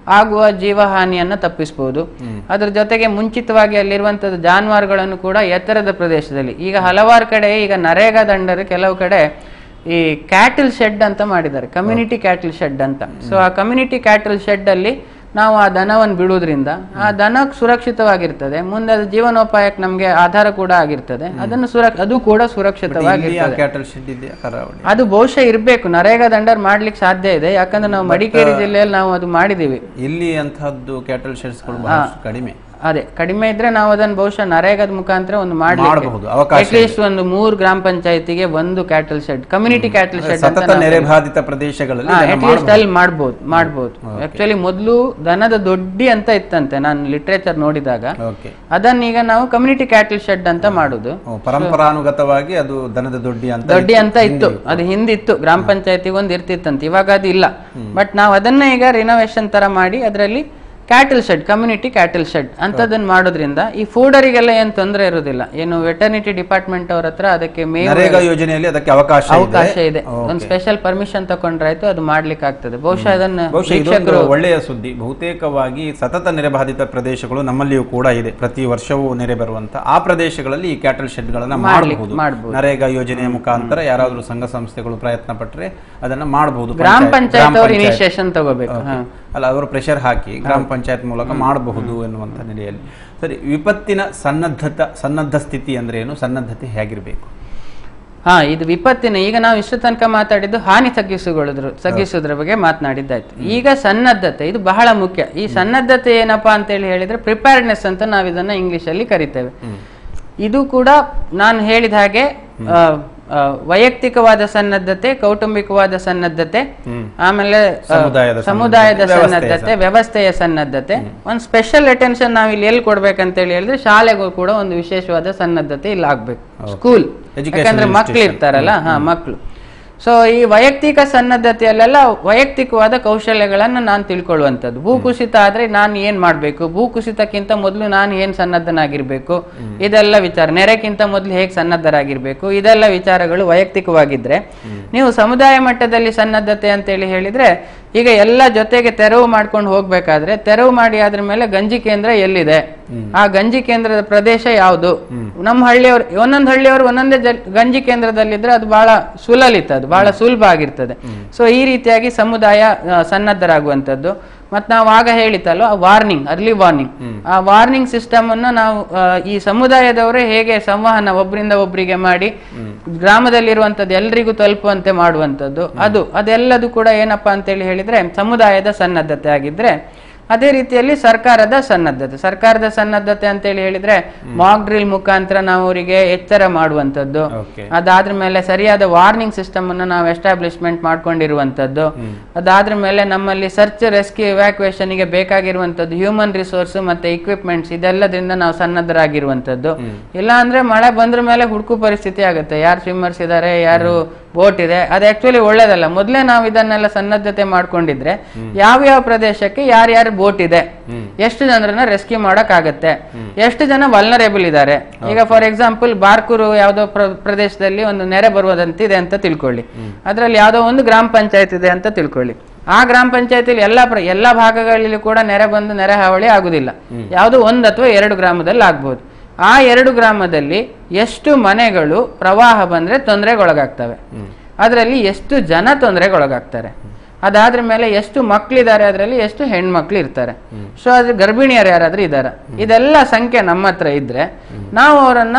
Speaker 2: ಆಗುವ ಜೀವಹಾನಿಯನ್ನ ತಪ್ಪಿಸಬಹುದು ಅದ್ರ ಜೊತೆಗೆ ಮುಂಚಿತವಾಗಿ ಅಲ್ಲಿರುವಂತದ್ದು ಜಾನುವಾರುಗಳನ್ನು ಕೂಡ ಎತ್ತರದ ಪ್ರದೇಶದಲ್ಲಿ ಈಗ ಹಲವಾರು ಕಡೆ ಈಗ ನರೇಗಾ ದಂಡರು ಕೆಲವು ಕಡೆ ಈ ಕ್ಯಾಟಲ್ ಶೆಡ್ ಅಂತ ಮಾಡಿದ್ದಾರೆ ಕಮ್ಯುನಿಟಿ ಕ್ಯಾಟಲ್ ಶೆಡ್ ಅಂತ ಸೊ ಆ ಕಮ್ಯುನಿಟಿ ಕ್ಯಾಟಲ್ ಶೆಡ್ ಅಲ್ಲಿ ನಾವು ಆ ದನವನ್ನು ಬಿಡುವುದರಿಂದ ಆ ದನ ಸುರಕ್ಷಿತವಾಗಿರ್ತದೆ ಮುಂದೆ ಅದು ಜೀವನೋಪಾಯಕ್ಕೆ ನಮಗೆ ಆಧಾರ ಕೂಡ ಆಗಿರ್ತದೆ ಅದನ್ನು ಸುರಕ್ಷ ಅದು ಕೂಡ
Speaker 1: ಇಲ್ಲಿ ಆ
Speaker 2: ಸುರಕ್ಷಿತವಾಗಿರ್ತದೆ
Speaker 1: ಕ್ಯಾಟಲ್ ಶೆಡ್ ಇದೆಯಾ ಕರಾವಳಿ
Speaker 2: ಅದು ಬಹುಶಃ ಇರಬೇಕು ನರೇಗಾ ದಂಡರ್ ಮಾಡ್ಲಿಕ್ಕೆ ಸಾಧ್ಯ ಇದೆ ಯಾಕಂದ್ರೆ ನಾವು ಮಡಿಕೇರಿ ಜಿಲ್ಲೆಯಲ್ಲಿ ನಾವು ಅದು ಮಾಡಿದೀವಿ
Speaker 1: ಇಲ್ಲಿ ಅಂತಹದ್ದು ಕ್ಯಾಟಲ್ ಶೆಡ್ಸ್ಗಳು ಬಹಳಷ್ಟು ಕಡಿಮೆ
Speaker 2: ಅದೇ ಕಡಿಮೆ ಇದ್ರೆ ನಾವು ಅದನ್ನು ಬಹುಶಃ ನರೇಗಾದ ಮುಖಾಂತರ ಒಂದು
Speaker 1: ಮಾಡಬಹುದು, ಅವಕಾಶ ಇದೆ.
Speaker 2: ಅಟ್ಲೀಸ್ಟ್ ಒಂದು ಮೂರು ಗ್ರಾಮ ಪಂಚಾಯತಿಗೆ ಒಂದು cattle shed community cattle shed ಅಂತ
Speaker 1: ಸತತ ನೆರೆಬಾಧಿತ ಪ್ರದೇಶಗಳಲ್ಲಿ ಇದನ್ನ
Speaker 2: ಅಟ್ಲೀಸ್ಟ್ ಅಲ್ಲಿ ಮಾಡ್ಬೋದು ಮಾಡ್ಬೋದು ಆಕ್ಚುಲಿ ಮೊದಲು ದನದ ದೊಡ್ಡಿ ಅಂತ ಇತ್ತಂತೆ ನಾನು ಲಿಟ್ರೇಚರ್ ನೋಡಿದಾಗ
Speaker 1: ಓಕೆ
Speaker 2: ಅದನ್ನೀಗ ನಾವು ಕಮ್ಯುನಿಟಿ ಕ್ಯಾಟಲ್ ಶೆಡ್ ಅಂತ ಮಾಡುದು
Speaker 1: ಪರಂಪರಾನುಗತವಾಗಿ ಅದು ದನದ ದೊಡ್ಡಿ ಅಂತ
Speaker 2: ದೊಡ್ಡಿ ಅಂತ ಇತ್ತು ಅದು ಹಿಂದಿತ್ತು ಗ್ರಾಮ ಪಂಚಾಯತಿಗೆ ಒಂದು ಇರ್ತಿತ್ತಂತೆ ಇವಾಗ ಅದು ಇಲ್ಲ ಬಟ್ ನಾವು ಅದನ್ನ ಈಗ ರಿನೋವೇಷನ್ ತರ ಮಾಡಿ ಅದರಲ್ಲಿ cattle shed community cattle shed ಅಂತದನ್ನ ಮಾಡೋದ್ರಿಂದ ಈ ಫೂಡರಿಗೆಲ್ಲ ಏನ್ ತೊಂದರೆ ಇರೋದಿಲ್ಲ ಏನು ವೆಟರ್ನಿಟಿ ಡಿಪಾರ್ಟ್ಮೆಂಟ್ ಅವ್ರ ಹತ್ರ ಅದಕ್ಕೆ ಮೇವು
Speaker 1: ನರೇಗಾ ಯೋಜನೆಯಲ್ಲಿ ಅದಕ್ಕೆ ಅವಕಾಶ
Speaker 2: ಅವಕಾಶ ಇದೆ
Speaker 1: ಇದೆ
Speaker 2: ಒಂದು ಸ್ಪೆಷಲ್ ಪರ್ಮಿಷನ್ ತಗೊಂಡ್ರಾಯ್ತು ಅದು ಮಾಡ್ಲಿಕ್ಕೆ ಆಗ್ತದೆ ಬಹುಶಃ ಅದನ್ನ
Speaker 1: ಬಹುಶಃ ಇದೊಂದು ಒಳ್ಳೆಯ ಸುದ್ದಿ ಬಹುತೇಕವಾಗಿ ಸತತ ನೆರೆಬಾಧಿತ ಪ್ರದೇಶಗಳು ನಮ್ಮಲ್ಲಿಯೂ ಕೂಡ ಇದೆ ಪ್ರತಿ ವರ್ಷವೂ ನೆರೆ ಬರುವಂತ ಆ ಪ್ರದೇಶಗಳಲ್ಲಿ ಈ ಕ್ಯಾಟಲ್ ಶೆಡ್ಗಳನ್ನ ಮಾಡಬಹುದು
Speaker 2: ಮಾಡ್ಬೋದು.
Speaker 1: ನರೇಗಾ ಯೋಜನೆಯ ಮುಖಾಂತರ ಯಾರಾದರೂ ಸಂಘ ಸಂಸ್ಥೆಗಳು ಪ್ರಯತ್ನ ಪಟ್ಟರೆ ಅದನ್ನ ಮಾಡಬಹುದು
Speaker 2: ಗ್ರಾಮ ಪಂಚಾಯತ್ ಅವ್ರ ಇನಿಷಿಯೇಷನ್ ತಗೋಬೇಕು ಹಾ.
Speaker 1: ಅಲ್ಲ ಅವರು ಪ್ರೆಷರ್ ಹಾಕಿ ಗ್ರಾಮ ಪಂಚಾಯತ್ ಮೂಲಕ ಮಾಡಬಹುದು ಎನ್ನುವಂತ ನೆಲೆಯಲ್ಲಿ ಸರಿ ವಿಪತ್ತಿನ ಸನ್ನದ್ಧತ ಸನ್ನದ್ಧ ಸ್ಥಿತಿ ಅಂದ್ರೆ ಏನು ಸನ್ನದ್ಧತೆ ಹೇಗಿರಬೇಕು
Speaker 2: ಹಾ ಇದು ವಿಪತ್ತಿನ ಈಗ ನಾವು ಇಷ್ಟು ತನಕ ಮಾತಾಡಿದ್ದು ಹಾನಿ ತಗ್ಗಿಸುಗೊಳ್ಳೋದ್ರ ತಗ್ಗಿಸೋದ್ರ ಬಗ್ಗೆ ಮಾತನಾಡಿದ್ದಾಯ್ತು ಈಗ ಸನ್ನದ್ಧತೆ ಇದು ಬಹಳ ಮುಖ್ಯ ಈ ಸನ್ನದ್ಧತೆ ಏನಪ್ಪಾ ಅಂತ ಹೇಳಿ ಹೇಳಿದ್ರೆ ಪ್ರಿಪೇರ್ಡ್ನೆಸ್ ಅಂತ ನಾವು ಇದನ್ನ ಇಂಗ್ಲಿಷ್ ಅಲ್ಲಿ ಕರಿತೇವೆ ಇದು ಕೂಡ ನಾನು ಹೇಳಿದ ಹಾಗೆ ಆ, ಆ, ವೈಯಕ್ತಿಕವಾದ ಸನ್ನದ್ಧತೆ ಕೌಟುಂಬಿಕವಾದ ಸನ್ನದ್ಧತೆ ಆಮೇಲೆ ಆ,
Speaker 1: ಸಮುದಾಯದ
Speaker 2: ಸಮುದಾಯದ
Speaker 1: ಸನ್ನದ್ಧತೆ,
Speaker 2: ಸನ್ನದ್ಧತೆ ವ್ಯವಸ್ಥೆಯ ಸನ್ನದ್ಧತೆ ಒಂದು ಸ್ಪೆಷಲ್ ಅಟೆನ್ಷನ್ ನಾವು ಇಲ್ಲಿ ಎಲ್ಲಿ ಕೊಡ್ಬೇಕಂತ ಹೇಳಿ ಹೇಳಿದ್ರೆ ಶಾಲೆಗೂ ಕೂಡ ಒಂದು ವಿಶೇಷವಾದ ಸನ್ನದ್ಧತೆ ಇಲ್ಲಿ ಆಗ್ಬೇಕು ಸ್ಕೂಲ್
Speaker 1: Educational
Speaker 2: ಯಾಕಂದ್ರೆ ಮಕ್ಳು
Speaker 1: institution.
Speaker 2: ಇರ್ತಾರಲ್ಲ ಹಾ ಮಕ್ಕಳು ಸೊ ಈ ವೈಯಕ್ತಿಕ ಸನ್ನದ್ಧತೆಯಲ್ಲೆಲ್ಲ ವೈಯಕ್ತಿಕವಾದ ಕೌಶಲ್ಯಗಳನ್ನು ನಾನು ತಿಳ್ಕೊಳ್ಳುವಂಥದ್ದು ಭೂಕುಸಿತ ಆದ್ರೆ ನಾನು ಏನ್ ಮಾಡ್ಬೇಕು ಭೂಕುಸಿತಕ್ಕಿಂತ ಮೊದಲು ನಾನು ಏನ್ ಸನ್ನದ್ಧನಾಗಿರ್ಬೇಕು ಇದೆಲ್ಲ ವಿಚಾರ ನೆರೆಕ್ಕಿಂತ ಮೊದಲು ಹೇಗೆ ಸನ್ನದ್ಧರಾಗಿರ್ಬೇಕು ಇದೆಲ್ಲ ವಿಚಾರಗಳು ವೈಯಕ್ತಿಕವಾಗಿದ್ರೆ ನೀವು ಸಮುದಾಯ ಮಟ್ಟದಲ್ಲಿ ಸನ್ನದ್ಧತೆ ಅಂತೇಳಿ ಹೇಳಿದ್ರೆ ಈಗ ಎಲ್ಲ ಜೊತೆಗೆ ತೆರವು ಮಾಡ್ಕೊಂಡು ಹೋಗ್ಬೇಕಾದ್ರೆ ತೆರವು ಮಾಡಿ ಅದ್ರ ಮೇಲೆ ಗಂಜಿ ಕೇಂದ್ರ ಎಲ್ಲಿದೆ ಆ ಗಂಜಿ ಕೇಂದ್ರದ ಪ್ರದೇಶ ಯಾವುದು ನಮ್ಮ ಹಳ್ಳಿಯವರು ಒಂದೊಂದು ಹಳ್ಳಿಯವರು ಒಂದೊಂದೇ ಜಲ್- ಗಂಜಿ ಕೇಂದ್ರದಲ್ಲಿದ್ರೆ ಅದು ಬಹಳ ಸುಲಲಿತ ಅದು ಬಹಳ ಸುಲಭ ಆಗಿರ್ತದೆ ಸೊ ಈ ರೀತಿಯಾಗಿ ಸಮುದಾಯ ಆ, ಸನ್ನದ್ಧರಾಗುವಂಥದ್ದು ಮತ್ತು ನಾವು ಆಗ ಹೇಳಿತಲ್ವ ವಾರ್ನಿಂಗ್ ಅರ್ಲಿ ವಾರ್ನಿಂಗ್ ಆ ವಾರ್ನಿಂಗ್ ಸಿಸ್ಟಮ್ ಅನ್ನು ನಾವು ಆ, ಈ ಸಮುದಾಯದವರೇ ಹೇಗೆ ಸಂವಹನ ಒಬ್ಬರಿಂದ ಒಬ್ಬರಿಗೆ ಮಾಡಿ ಗ್ರಾಮದಲ್ಲಿರುವಂಥದ್ದು ಎಲ್ರಿಗೂ ತಲುಪುವಂತೆ ಮಾಡುವಂಥದ್ದು ಅದು ಅದೆಲ್ಲದು ಕೂಡ ಏನಪ್ಪಾ ಅಂತೇಳಿ ಹೇಳಿದ್ರೆ ಸಮುದಾಯದ ಸನ್ನದ್ಧತೆ ಆಗಿದ್ರೆ ಅದೇ ರೀತಿಯಲ್ಲಿ ಸರ್ಕಾರದ ಸನ್ನದ್ಧತೆ ಸರ್ಕಾರದ ಸನ್ನದ್ಧತೆ ಅಂತೇಳಿ ಹೇಳಿದ್ರೆ ಮಾಕ್ ಡ್ರಿಲ್ ಮುಖಾಂತರ ನಾವು ಅವರಿಗೆ ಎಚ್ಚರ ಮಾಡುವಂಥದ್ದು
Speaker 1: ಓಕೆ
Speaker 2: ಅದಾದ್ರ ಮೇಲೆ ಸರಿಯಾದ ವಾರ್ನಿಂಗ್ ಸಿಸ್ಟಮ್ ಅನ್ನು ನಾವು ಎಸ್ಟಾಬ್ಲಿಷ್ಮೆಂಟ್ ಮಾಡ್ಕೊಂಡಿರುವಂತದ್ದು ಅದಾದ್ರ ಮೇಲೆ ನಮ್ಮಲ್ಲಿ ಸರ್ಚ್ ರೆಸ್ಕ್ಯೂ ಇವ್ಯಾಕ್ಯುಯೇಷನ್ ಗೆ ಬೇಕಾಗಿರುವಂತದ್ದು ಹ್ಯೂಮನ್ ರಿಸೋರ್ಸ್ ಮತ್ತೆ ಇಕ್ವಿಪ್ಮೆಂಟ್ಸ್ ಇದೆಲ್ಲದ್ರಿಂದ ನಾವು ಸನ್ನದ್ಧರಾಗಿರುವಂತದ್ದು ಇಲ್ಲ ಅಂದ್ರೆ ಮಳೆ ಬಂದ್ರ ಮೇಲೆ ಹುಡುಕು ಪರಿಸ್ಥಿತಿ ಆಗುತ್ತೆ ಯಾರು ಸ್ವಿಮ್ಮರ್ಸ್ ಇದಾರೆ ಯಾರು ಬೋಟ್ ಇದೆ ಅದು ಆಕ್ಚುಲಿ ಒಳ್ಳೇದಲ್ಲ ಮೊದಲೇ ನಾವು ಇದನ್ನೆಲ್ಲ ಸನ್ನದ್ಧತೆ ಮಾಡ್ಕೊಂಡಿದ್ರೆ ಯಾವ ಯಾವ ಪ್ರದೇಶಕ್ಕೆ ಯಾರ್ಯಾರು ಬೋಟ್ ಇದೆ ಎಷ್ಟು ಜನರನ್ನ ರೆಸ್ಕ್ಯೂ ಮಾಡಕ್ ಆಗತ್ತೆ ಎಷ್ಟು ಜನ ವಲ್ನರೇಬಲ್ ಇದ್ದಾರೆ ಈಗ ಫಾರ್ ಎಕ್ಸಾಂಪಲ್ ಬಾರ್ಕೂರು ಯಾವ್ದೋ ಪ್ರ- ಪ್ರದೇಶದಲ್ಲಿ ಒಂದು ನೆರೆ ಬರುವುದಂತಿದೆ ಅಂತ ತಿಳ್ಕೊಳ್ಳಿ ಅದ್ರಲ್ಲಿ ಯಾವ್ದೋ ಒಂದು ಗ್ರಾಮ ಪಂಚಾಯತ್ ಇದೆ ಅಂತ ತಿಳ್ಕೊಳ್ಳಿ ಆ ಗ್ರಾಮ ಪಂಚಾಯತಿಲಿ ಎಲ್ಲಾ ಪ್ರ ಎಲ್ಲಾ ಭಾಗಗಳಲ್ಲಿ ಕೂಡ ನೆರೆ ಬಂದು ನೆರೆ ಹಾವಳಿ ಆಗುದಿಲ್ಲ ಯಾವ್ದೋ ಒಂದ್ ಅಥವಾ ಎರಡು ಗ್ರಾಮದಲ್ಲಿ ಆಗ್ಬೋದು ಆ ಎರಡು ಗ್ರಾಮದಲ್ಲಿ ಎಷ್ಟು ಮನೆಗಳು ಪ್ರವಾಹ ಬಂದ್ರೆ ತೊಂದರೆಗೊಳಗಾಗ್ತವೆ ಅದರಲ್ಲಿ ಎಷ್ಟು ಜನ ತೊಂದರೆಗೊಳಗಾಗ್ತಾರೆ ಅದಾದ್ರ ಮೇಲೆ ಎಷ್ಟು ಮಕ್ಳಿದ್ದಾರೆ ಅದರಲ್ಲಿ ಎಷ್ಟು ಹೆಣ್ಮಕ್ಳು ಇರ್ತಾರೆ ಸೊ ಅದ್ರ ಗರ್ಭಿಣಿಯರು ಯಾರಾದ್ರೂ ಇದ್ದಾರೆ ಇದೆಲ್ಲ ಸಂಖ್ಯೆ ನಮ್ಮ ಹತ್ರ ಇದ್ರೆ ನಾವು ಅವರನ್ನ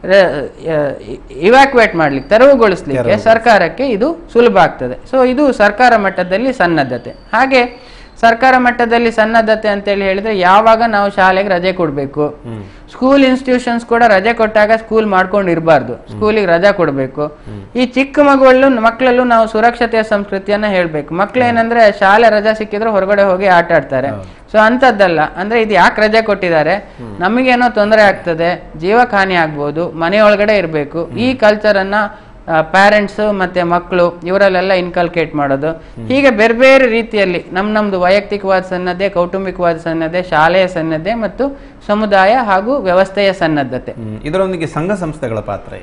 Speaker 2: ಇವ್ಯಾಕ್ಯುವೇಟ್ ಮಾಡ್ಲಿಕ್ಕೆ ತೆರವುಗೊಳಿಸ್ಲಿಕ್ಕೆ ಸರ್ಕಾರಕ್ಕೆ ಇದು ಸುಲಭ ಆಗ್ತದೆ ಸೊ ಇದು ಸರ್ಕಾರ ಮಟ್ಟದಲ್ಲಿ ಸನ್ನದ್ಧತೆ ಹಾಗೆ ಸರ್ಕಾರ ಮಟ್ಟದಲ್ಲಿ ಸನ್ನದ್ಧತೆ ಅಂತೇಳಿ ಹೇಳಿದ್ರೆ ಯಾವಾಗ ನಾವು ಶಾಲೆಗೆ ರಜೆ ಕೊಡಬೇಕು ಸ್ಕೂಲ್ ಇನ್ಸ್ಟಿಟ್ಯೂಷನ್ಸ್ ಕೂಡ ರಜೆ ಕೊಟ್ಟಾಗ ಸ್ಕೂಲ್ ಮಾಡ್ಕೊಂಡು ಇರಬಾರ್ದು ಸ್ಕೂಲಿಗೆ ರಜಾ ಕೊಡಬೇಕು ಈ ಚಿಕ್ಕ ಮಗುವಲ್ಲೂ ಮಕ್ಕಳಲ್ಲೂ ನಾವು ಸುರಕ್ಷತೆಯ ಸಂಸ್ಕೃತಿಯನ್ನ ಹೇಳ್ಬೇಕು ಮಕ್ಳು ಏನಂದ್ರೆ ಶಾಲೆ ರಜಾ ಸಿಕ್ಕಿದ್ರೆ ಹೊರಗಡೆ ಹೋಗಿ ಆಟ ಆಡ್ತಾರೆ ಸೊ ಅಂತದ್ದಲ್ಲ ಅಂದ್ರೆ ಇದು ಯಾಕೆ ರಜೆ ಕೊಟ್ಟಿದ್ದಾರೆ ನಮಗೇನೋ ತೊಂದರೆ ಆಗ್ತದೆ ಜೀವಕ್ಕೆ ಹಾನಿ ಆಗ್ಬೋದು ಮನೆಯೊಳಗಡೆ ಇರಬೇಕು ಈ ಕಲ್ಚರ್ ಅನ್ನ ಪ್ಯಾರೆಂಟ್ಸ್ ಮತ್ತೆ ಮಕ್ಕಳು ಇವರಲ್ಲೆಲ್ಲ ಇನ್ಕಲ್ಕೇಟ್ ಮಾಡೋದು ಹೀಗೆ ಬೇರೆ ಬೇರೆ ರೀತಿಯಲ್ಲಿ ನಮ್ ನಮ್ದು ವೈಯಕ್ತಿಕವಾದ ಸನ್ನದ್ಧತೆ ಕೌಟುಂಬಿಕವಾದ ಸನ್ನದ್ಧತೆ ಶಾಲೆಯ ಸನ್ನದ್ಧತೆ ಮತ್ತು ಸಮುದಾಯ ಹಾಗೂ ವ್ಯವಸ್ಥೆಯ ಸನ್ನದ್ಧತೆ
Speaker 1: ಹ್ಮ್. ಇದರೊಂದಿಗೆ ಸಂಘ ಸಂಸ್ಥೆಗಳ ಪಾತ್ರ ಏನು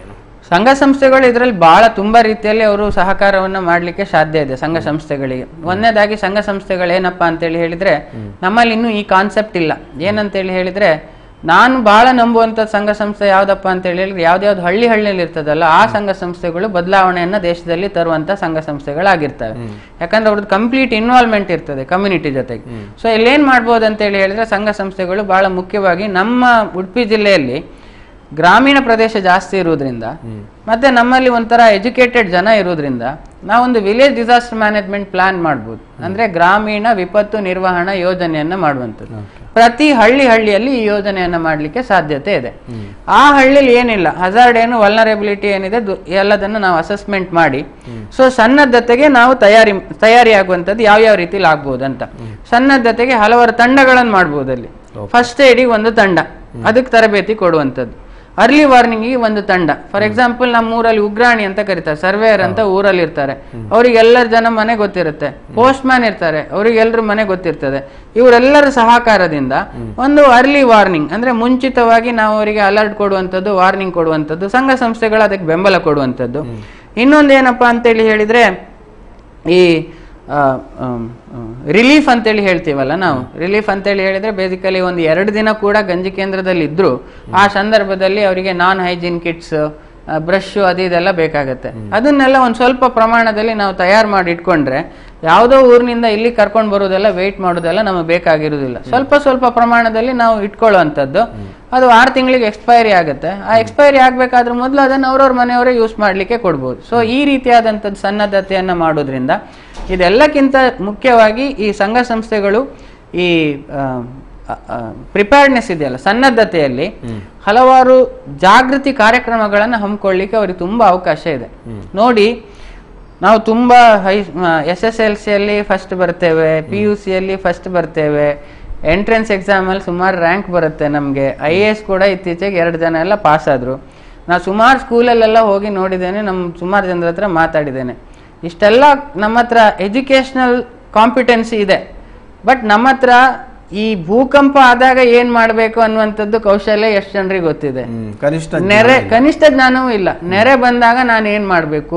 Speaker 2: ಸಂಘ ಸಂಸ್ಥೆಗಳು ಇದರಲ್ಲಿ ಬಹಳ ತುಂಬಾ ರೀತಿಯಲ್ಲಿ ಅವರು ಸಹಕಾರವನ್ನ ಮಾಡ್ಲಿಕ್ಕೆ ಸಾಧ್ಯ ಇದೆ ಸಂಘ ಸಂಸ್ಥೆಗಳಿಗೆ ಒಂದನೇದಾಗಿ ಸಂಘ ಸಂಸ್ಥೆಗಳು ಏನಪ್ಪಾ ಅಂತೇಳಿ ಹೇಳಿದ್ರೆ ನಮ್ಮಲ್ಲಿ ಇನ್ನೂ ಈ ಕಾನ್ಸೆಪ್ಟ್ ಇಲ್ಲ ಏನಂತೇಳಿ ಹೇಳಿದ್ರೆ ನಾನು ಬಹಳ ನಂಬುವಂತ ಸಂಘ ಸಂಸ್ಥೆ ಯಾವ್ದಪ್ಪ ಅಂತ ಹೇಳಿದ್ರೆ ಯಾವ್ದ್ಯಾವ್ದು ಹಳ್ಳಿ ಹಳ್ಳಿಯಲ್ಲಿ ಇರ್ತದಲ್ಲ ಆ ಸಂಘ ಸಂಸ್ಥೆಗಳು ಬದಲಾವಣೆಯನ್ನ ದೇಶದಲ್ಲಿ ತರುವಂತ ಸಂಘ ಸಂಸ್ಥೆಗಳಾಗಿರ್ತವೆ ಯಾಕಂದ್ರೆ ಅವ್ರದ್ದು ಕಂಪ್ಲೀಟ್ ಇನ್ವಾಲ್ವ್ಮೆಂಟ್ ಇರ್ತದೆ ಕಮ್ಯುನಿಟಿ ಜೊತೆಗೆ ಸೊ ಇಲ್ಲೇನ್ ಮಾಡ್ಬೋದು ಅಂತ ಹೇಳಿ ಹೇಳಿದ್ರೆ ಸಂಘ ಸಂಸ್ಥೆಗಳು ಬಹಳ ಮುಖ್ಯವಾಗಿ ನಮ್ಮ ಉಡುಪಿ ಜಿಲ್ಲೆಯಲ್ಲಿ ಗ್ರಾಮೀಣ ಪ್ರದೇಶ ಜಾಸ್ತಿ ಇರುವುದರಿಂದ ಮತ್ತೆ ನಮ್ಮಲ್ಲಿ ಒಂಥರ ಎಜುಕೇಟೆಡ್ ಜನ ಇರುವುದರಿಂದ ನಾವೊಂದು ವಿಲೇಜ್ ಡಿಸಾಸ್ಟರ್ ಮ್ಯಾನೇಜ್ಮೆಂಟ್ ಪ್ಲಾನ್ ಮಾಡ್ಬೋದು ಅಂದ್ರೆ ಗ್ರಾಮೀಣ ವಿಪತ್ತು ನಿರ್ವಹಣಾ ಯೋಜನೆಯನ್ನ ಮಾಡುವಂಥದ್ದು ಪ್ರತಿ ಹಳ್ಳಿ ಹಳ್ಳಿಯಲ್ಲಿ ಈ ಯೋಜನೆಯನ್ನ ಮಾಡ್ಲಿಕ್ಕೆ ಸಾಧ್ಯತೆ ಇದೆ ಆ ಹಳ್ಳಿಲಿ ಏನಿಲ್ಲ ಹಜಾರ್ಡ್ ಏನು ವಲ್ನರೇಬಿಲಿಟಿ ಏನಿದೆ ದು- ಎಲ್ಲದನ್ನು ನಾವು ಅಸೆಸ್ಮೆಂಟ್ ಮಾಡಿ ಸೊ ಸನ್ನದ್ಧತೆಗೆ ನಾವು ತಯಾರಿ ತಯಾರಿ ಆಗುವಂಥದ್ದು ಯಾವ್ಯಾವ ರೀತಿಲಿ ಆಗ್ಬೋದು ಅಂತ ಸನ್ನದ್ಧತೆಗೆ ಹಲವಾರು ತಂಡಗಳನ್ನು ಮಾಡ್ಬೋದು ಅಲ್ಲಿ ಫಸ್ಟ್ ಏಡಿಗೆ ಒಂದು ತಂಡ ಅದಕ್ಕೆ ತರಬೇತಿ ಕೊಡುವಂಥದ್ದು ಅರ್ಲಿ ವಾರ್ನಿಂಗಿಗೆ ಒಂದು ತಂಡ ಫಾರ್ ಎಕ್ಸಾಂಪಲ್ ನಮ್ಮ ಊರಲ್ಲಿ ಉಗ್ರಾಣಿ ಅಂತ ಕರೀತಾರೆ ಸರ್ವೇಯರ್ ಅಂತ ಊರಲ್ಲಿ ಇರ್ತಾರೆ ಅವ್ರಿಗೆ ಎಲ್ಲರ ಜನ ಮನೆ ಗೊತ್ತಿರುತ್ತೆ ಪೋಸ್ಟ್ ಮ್ಯಾನ್ ಇರ್ತಾರೆ ಅವ್ರಿಗೆ ಎಲ್ಲರ ಮನೆ ಗೊತ್ತಿರ್ತದೆ ಇವರೆಲ್ಲರ ಸಹಕಾರದಿಂದ ಒಂದು ಅರ್ಲಿ ವಾರ್ನಿಂಗ್ ಅಂದ್ರೆ ಮುಂಚಿತವಾಗಿ ನಾವು ಅವರಿಗೆ ಅಲರ್ಟ್ ಕೊಡುವಂಥದ್ದು ವಾರ್ನಿಂಗ್ ಕೊಡುವಂಥದ್ದು ಸಂಘ ಸಂಸ್ಥೆಗಳು ಅದಕ್ಕೆ ಬೆಂಬಲ ಕೊಡುವಂಥದ್ದು ಇನ್ನೊಂದು ಏನಪ್ಪಾ ಅಂತೇಳಿ ಹೇಳಿದ್ರೆ ಈ ರಿಲೀಫ್ ಅಂತೇಳಿ ಹೇಳ್ತೀವಲ್ಲ ನಾವು ರಿಲೀಫ್ ಅಂತೇಳಿ ಹೇಳಿದ್ರೆ ಬೇಸಿಕಲಿ ಒಂದು ಎರಡು ದಿನ ಕೂಡ ಗಂಜಿ ಕೇಂದ್ರದಲ್ಲಿ ಇದ್ರು ಆ ಸಂದರ್ಭದಲ್ಲಿ ಅವರಿಗೆ ನಾನ್ ಹೈಜೀನ್ ಕಿಟ್ಸ್ ಬ್ರಷ್ ಅದು ಇದೆಲ್ಲ ಬೇಕಾಗತ್ತೆ ಅದನ್ನೆಲ್ಲ ಒಂದು ಸ್ವಲ್ಪ ಪ್ರಮಾಣದಲ್ಲಿ ನಾವು ತಯಾರು ಮಾಡಿ ಇಟ್ಕೊಂಡ್ರೆ ಯಾವುದೋ ಊರಿನಿಂದ ಇಲ್ಲಿ ಕರ್ಕೊಂಡು ಬರೋದೆಲ್ಲ ವೆಯ್ಟ್ ಮಾಡೋದೆಲ್ಲ ನಮಗೆ ಬೇಕಾಗಿರುವುದಿಲ್ಲ ಸ್ವಲ್ಪ ಸ್ವಲ್ಪ ಪ್ರಮಾಣದಲ್ಲಿ ನಾವು ಇಟ್ಕೊಳ್ಳುವಂಥದ್ದು ಅದು ಆರು ತಿಂಗಳಿಗೆ ಎಕ್ಸ್ಪೈರಿ ಆಗುತ್ತೆ ಆ ಎಕ್ಸ್ಪೈರಿ ಆಗ್ಬೇಕಾದ್ರೆ ಮೊದಲು ಅದನ್ನು ಅವ್ರವ್ರ ಮನೆಯವರೇ ಯೂಸ್ ಮಾಡಲಿಕ್ಕೆ ಕೊಡ್ಬೋದು ಸೊ ಈ ರೀತಿಯಾದಂಥದ್ದು ಸನ್ನದ್ಧತೆಯನ್ನ ಮಾಡೋದ್ರಿಂದ ಇದೆಲ್ಲಕ್ಕಿಂತ ಮುಖ್ಯವಾಗಿ ಈ ಸಂಘ ಸಂಸ್ಥೆಗಳು ಈ ಪ್ರಿಪೇರ್ಡ್ನೆಸ್ ಇದೆಯಲ್ಲ ಸನ್ನದ್ಧತೆಯಲ್ಲಿ ಹಲವಾರು ಜಾಗೃತಿ ಕಾರ್ಯಕ್ರಮಗಳನ್ನು ಹಮ್ಮಿಕೊಳ್ಳಿಕ್ಕೆ ಅವರಿಗೆ ತುಂಬಾ ಅವಕಾಶ ಇದೆ ನೋಡಿ ನಾವು ತುಂಬಾ ಹೈ ಎಸ್ ಎಸ್ ಎಲ್ ಸಿಯಲ್ಲಿ ಫಸ್ಟ್ ಬರ್ತೇವೆ ಪಿ ಯು ಸಿಯಲ್ಲಿ ಫಸ್ಟ್ ಬರ್ತೇವೆ ಎಂಟ್ರೆನ್ಸ್ ಎಕ್ಸಾಮಲ್ಲಿ ಸುಮಾರು ರ್ಯಾಂಕ್ ಬರುತ್ತೆ ನಮಗೆ ಐ ಎ ಎಸ್ ಕೂಡ ಇತ್ತೀಚೆಗೆ ಎರಡು ಜನ ಎಲ್ಲ ಪಾಸ್ ಆದರು ನಾನು ಸುಮಾರು ಸ್ಕೂಲಲ್ಲೆಲ್ಲ ಹೋಗಿ ನೋಡಿದ್ದೇನೆ ನಮ್ಮ ಸುಮಾರು ಜನರ ಹತ್ರ ಮಾತಾಡಿದ್ದೇನೆ ಇಷ್ಟೆಲ್ಲ ನಮ್ಮ ಹತ್ರ ಎಜುಕೇಶನಲ್ ಕಾಂಪಿಟೆನ್ಸಿ ಇದೆ ಬಟ್ ನಮ್ಮ ಹತ್ರ ಈ ಭೂಕಂಪ ಆದಾಗ ಏನ್ ಮಾಡ್ಬೇಕು ಅನ್ನುವಂಥದ್ದು ಕೌಶಲ್ಯ ಎಷ್ಟು ಜನರಿಗೆ ಗೊತ್ತಿದೆ
Speaker 1: ಹ್ಮ್, ಕನಿಷ್ಠ ಜ್ಞಾನ
Speaker 2: ನೆರೆ
Speaker 1: ಇಲ್ಲ.
Speaker 2: ಕನಿಷ್ಠ ಜ್ಞಾನವೂ ಇಲ್ಲ ನೆರೆ ಬಂದಾಗ ನಾನು ಏನ್ ಮಾಡ್ಬೇಕು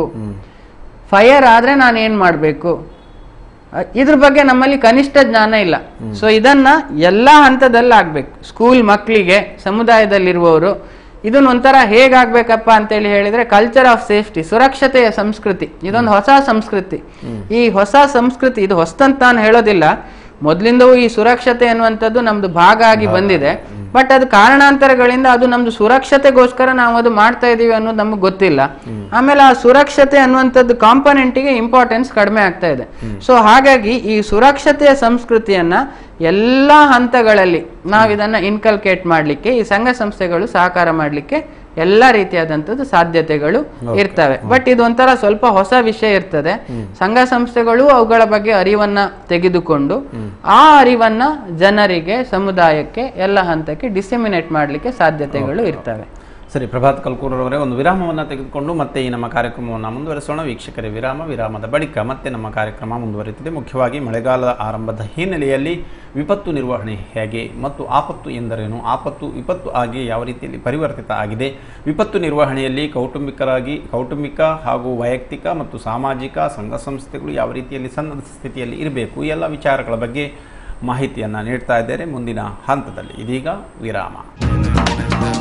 Speaker 2: ಫೈರ್ ಆದ್ರೆ ನಾನು ಏನ್ ಮಾಡ್ಬೇಕು ಅ, ಇದ್ರ ಬಗ್ಗೆ ನಮ್ಮಲ್ಲಿ ಕನಿಷ್ಠ ಜ್ಞಾನ ಇಲ್ಲ ಸೊ ಇದನ್ನ ಎಲ್ಲಾ ಹಂತದಲ್ಲಿ ಆಗ್ಬೇಕು ಸ್ಕೂಲ್ ಮಕ್ಕಳಿಗೆ ಸಮುದಾಯದಲ್ಲಿರುವವರು ಇದನ್ನ ಒಂಥರ ಹೇಗಾಗ್ಬೇಕಪ್ಪ ಅಂತೇಳಿ ಹೇಳಿದ್ರೆ ಕಲ್ಚರ್ ಆಫ್ ಸೇಫ್ಟಿ ಸುರಕ್ಷತೆಯ ಸಂಸ್ಕೃತಿ ಇದೊಂದು ಹೊಸ ಸಂಸ್ಕೃತಿ ಈ ಹೊಸ ಸಂಸ್ಕೃತಿ ಇದು ಹೊಸ್ತಂತ ನಾನು ಹೇಳೋದಿಲ್ಲ ಮೊದಲಿಂದವೂ ಈ ಸುರಕ್ಷತೆ ಅನ್ನುವಂಥದ್ದು ನಮ್ದು ಭಾಗ ಆಗಿ ಬಂದಿದೆ ಬಟ್ ಅದು ಕಾರಣಾಂತರಗಳಿಂದ ಅದು ನಮ್ದು ಸುರಕ್ಷತೆಗೋಸ್ಕರ ನಾವು ಅದು ಮಾಡ್ತಾ ಇದೀವಿ ಅನ್ನೋದು ನಮಗೆ ಗೊತ್ತಿಲ್ಲ ಆಮೇಲೆ ಆ ಸುರಕ್ಷತೆ ಅನ್ನುವಂಥದ್ದು ಕಾಂಪೊನೆಂಟಿಗೆ ಇಂಪಾರ್ಟೆನ್ಸ್ ಕಡಿಮೆ ಆಗ್ತಾ ಇದೆ ಸೊ ಹಾಗಾಗಿ ಈ ಸುರಕ್ಷತೆಯ ಸಂಸ್ಕೃತಿಯನ್ನ ಎಲ್ಲಾ ಹಂತಗಳಲ್ಲಿ ನಾವು ಇದನ್ನ ಇನ್ಕಲ್ಕೇಟ್ ಮಾಡ್ಲಿಕ್ಕೆ ಈ ಸಂಘ ಸಂಸ್ಥೆಗಳು ಸಹಕಾರ ಮಾಡ್ಲಿಕ್ಕೆ ಎಲ್ಲಾ ರೀತಿಯಾದಂಥದ್ದು ಸಾಧ್ಯತೆಗಳು ಇರ್ತವೆ ಬಟ್ ಇದು ಒಂಥರ ಸ್ವಲ್ಪ ಹೊಸ ವಿಷಯ ಇರ್ತದೆ ಸಂಘ ಸಂಸ್ಥೆಗಳು ಅವುಗಳ ಬಗ್ಗೆ ಅರಿವನ್ನ ತೆಗೆದುಕೊಂಡು ಆ ಅರಿವನ್ನ ಜನರಿಗೆ ಸಮುದಾಯಕ್ಕೆ ಎಲ್ಲ ಹಂತಕ್ಕೆ ಡಿಸಿಮಿನೇಟ್ ಮಾಡ್ಲಿಕ್ಕೆ ಸಾಧ್ಯತೆಗಳು ಇರ್ತವೆ
Speaker 1: ಸರಿ ಪ್ರಭಾತ್ ಕಲ್ಕೂರವರೇ ಒಂದು ವಿರಾಮವನ್ನು ತೆಗೆದುಕೊಂಡು ಮತ್ತೆ ಈ ನಮ್ಮ ಕಾರ್ಯಕ್ರಮವನ್ನು ಮುಂದುವರಿಸೋಣ ವೀಕ್ಷಕರೇ ವಿರಾಮ ವಿರಾಮದ ಬಳಿಕ ಮತ್ತೆ ನಮ್ಮ ಕಾರ್ಯಕ್ರಮ ಮುಂದುವರಿಯುತ್ತದೆ ಮುಖ್ಯವಾಗಿ ಮಳೆಗಾಲದ ಆರಂಭದ ಹಿನ್ನೆಲೆಯಲ್ಲಿ ವಿಪತ್ತು ನಿರ್ವಹಣೆ ಹೇಗೆ ಮತ್ತು ಆಪತ್ತು ಎಂದರೇನು ಆಪತ್ತು ವಿಪತ್ತು ಆಗಿ ಯಾವ ರೀತಿಯಲ್ಲಿ ಪರಿವರ್ತಿತ ಆಗಿದೆ ವಿಪತ್ತು ನಿರ್ವಹಣೆಯಲ್ಲಿ ಕೌಟುಂಬಿಕರಾಗಿ ಕೌಟುಂಬಿಕ ಹಾಗೂ ವೈಯಕ್ತಿಕ ಮತ್ತು ಸಾಮಾಜಿಕ ಸಂಘ ಸಂಸ್ಥೆಗಳು ಯಾವ ರೀತಿಯಲ್ಲಿ ಸನ್ನದ್ಧ ಸ್ಥಿತಿಯಲ್ಲಿ ಇರಬೇಕು ಈ ಎಲ್ಲ ವಿಚಾರಗಳ ಬಗ್ಗೆ ಮಾಹಿತಿಯನ್ನು ನೀಡ್ತಾ ಇದ್ದಾರೆ ಮುಂದಿನ ಹಂತದಲ್ಲಿ ಇದೀಗ ವಿರಾಮ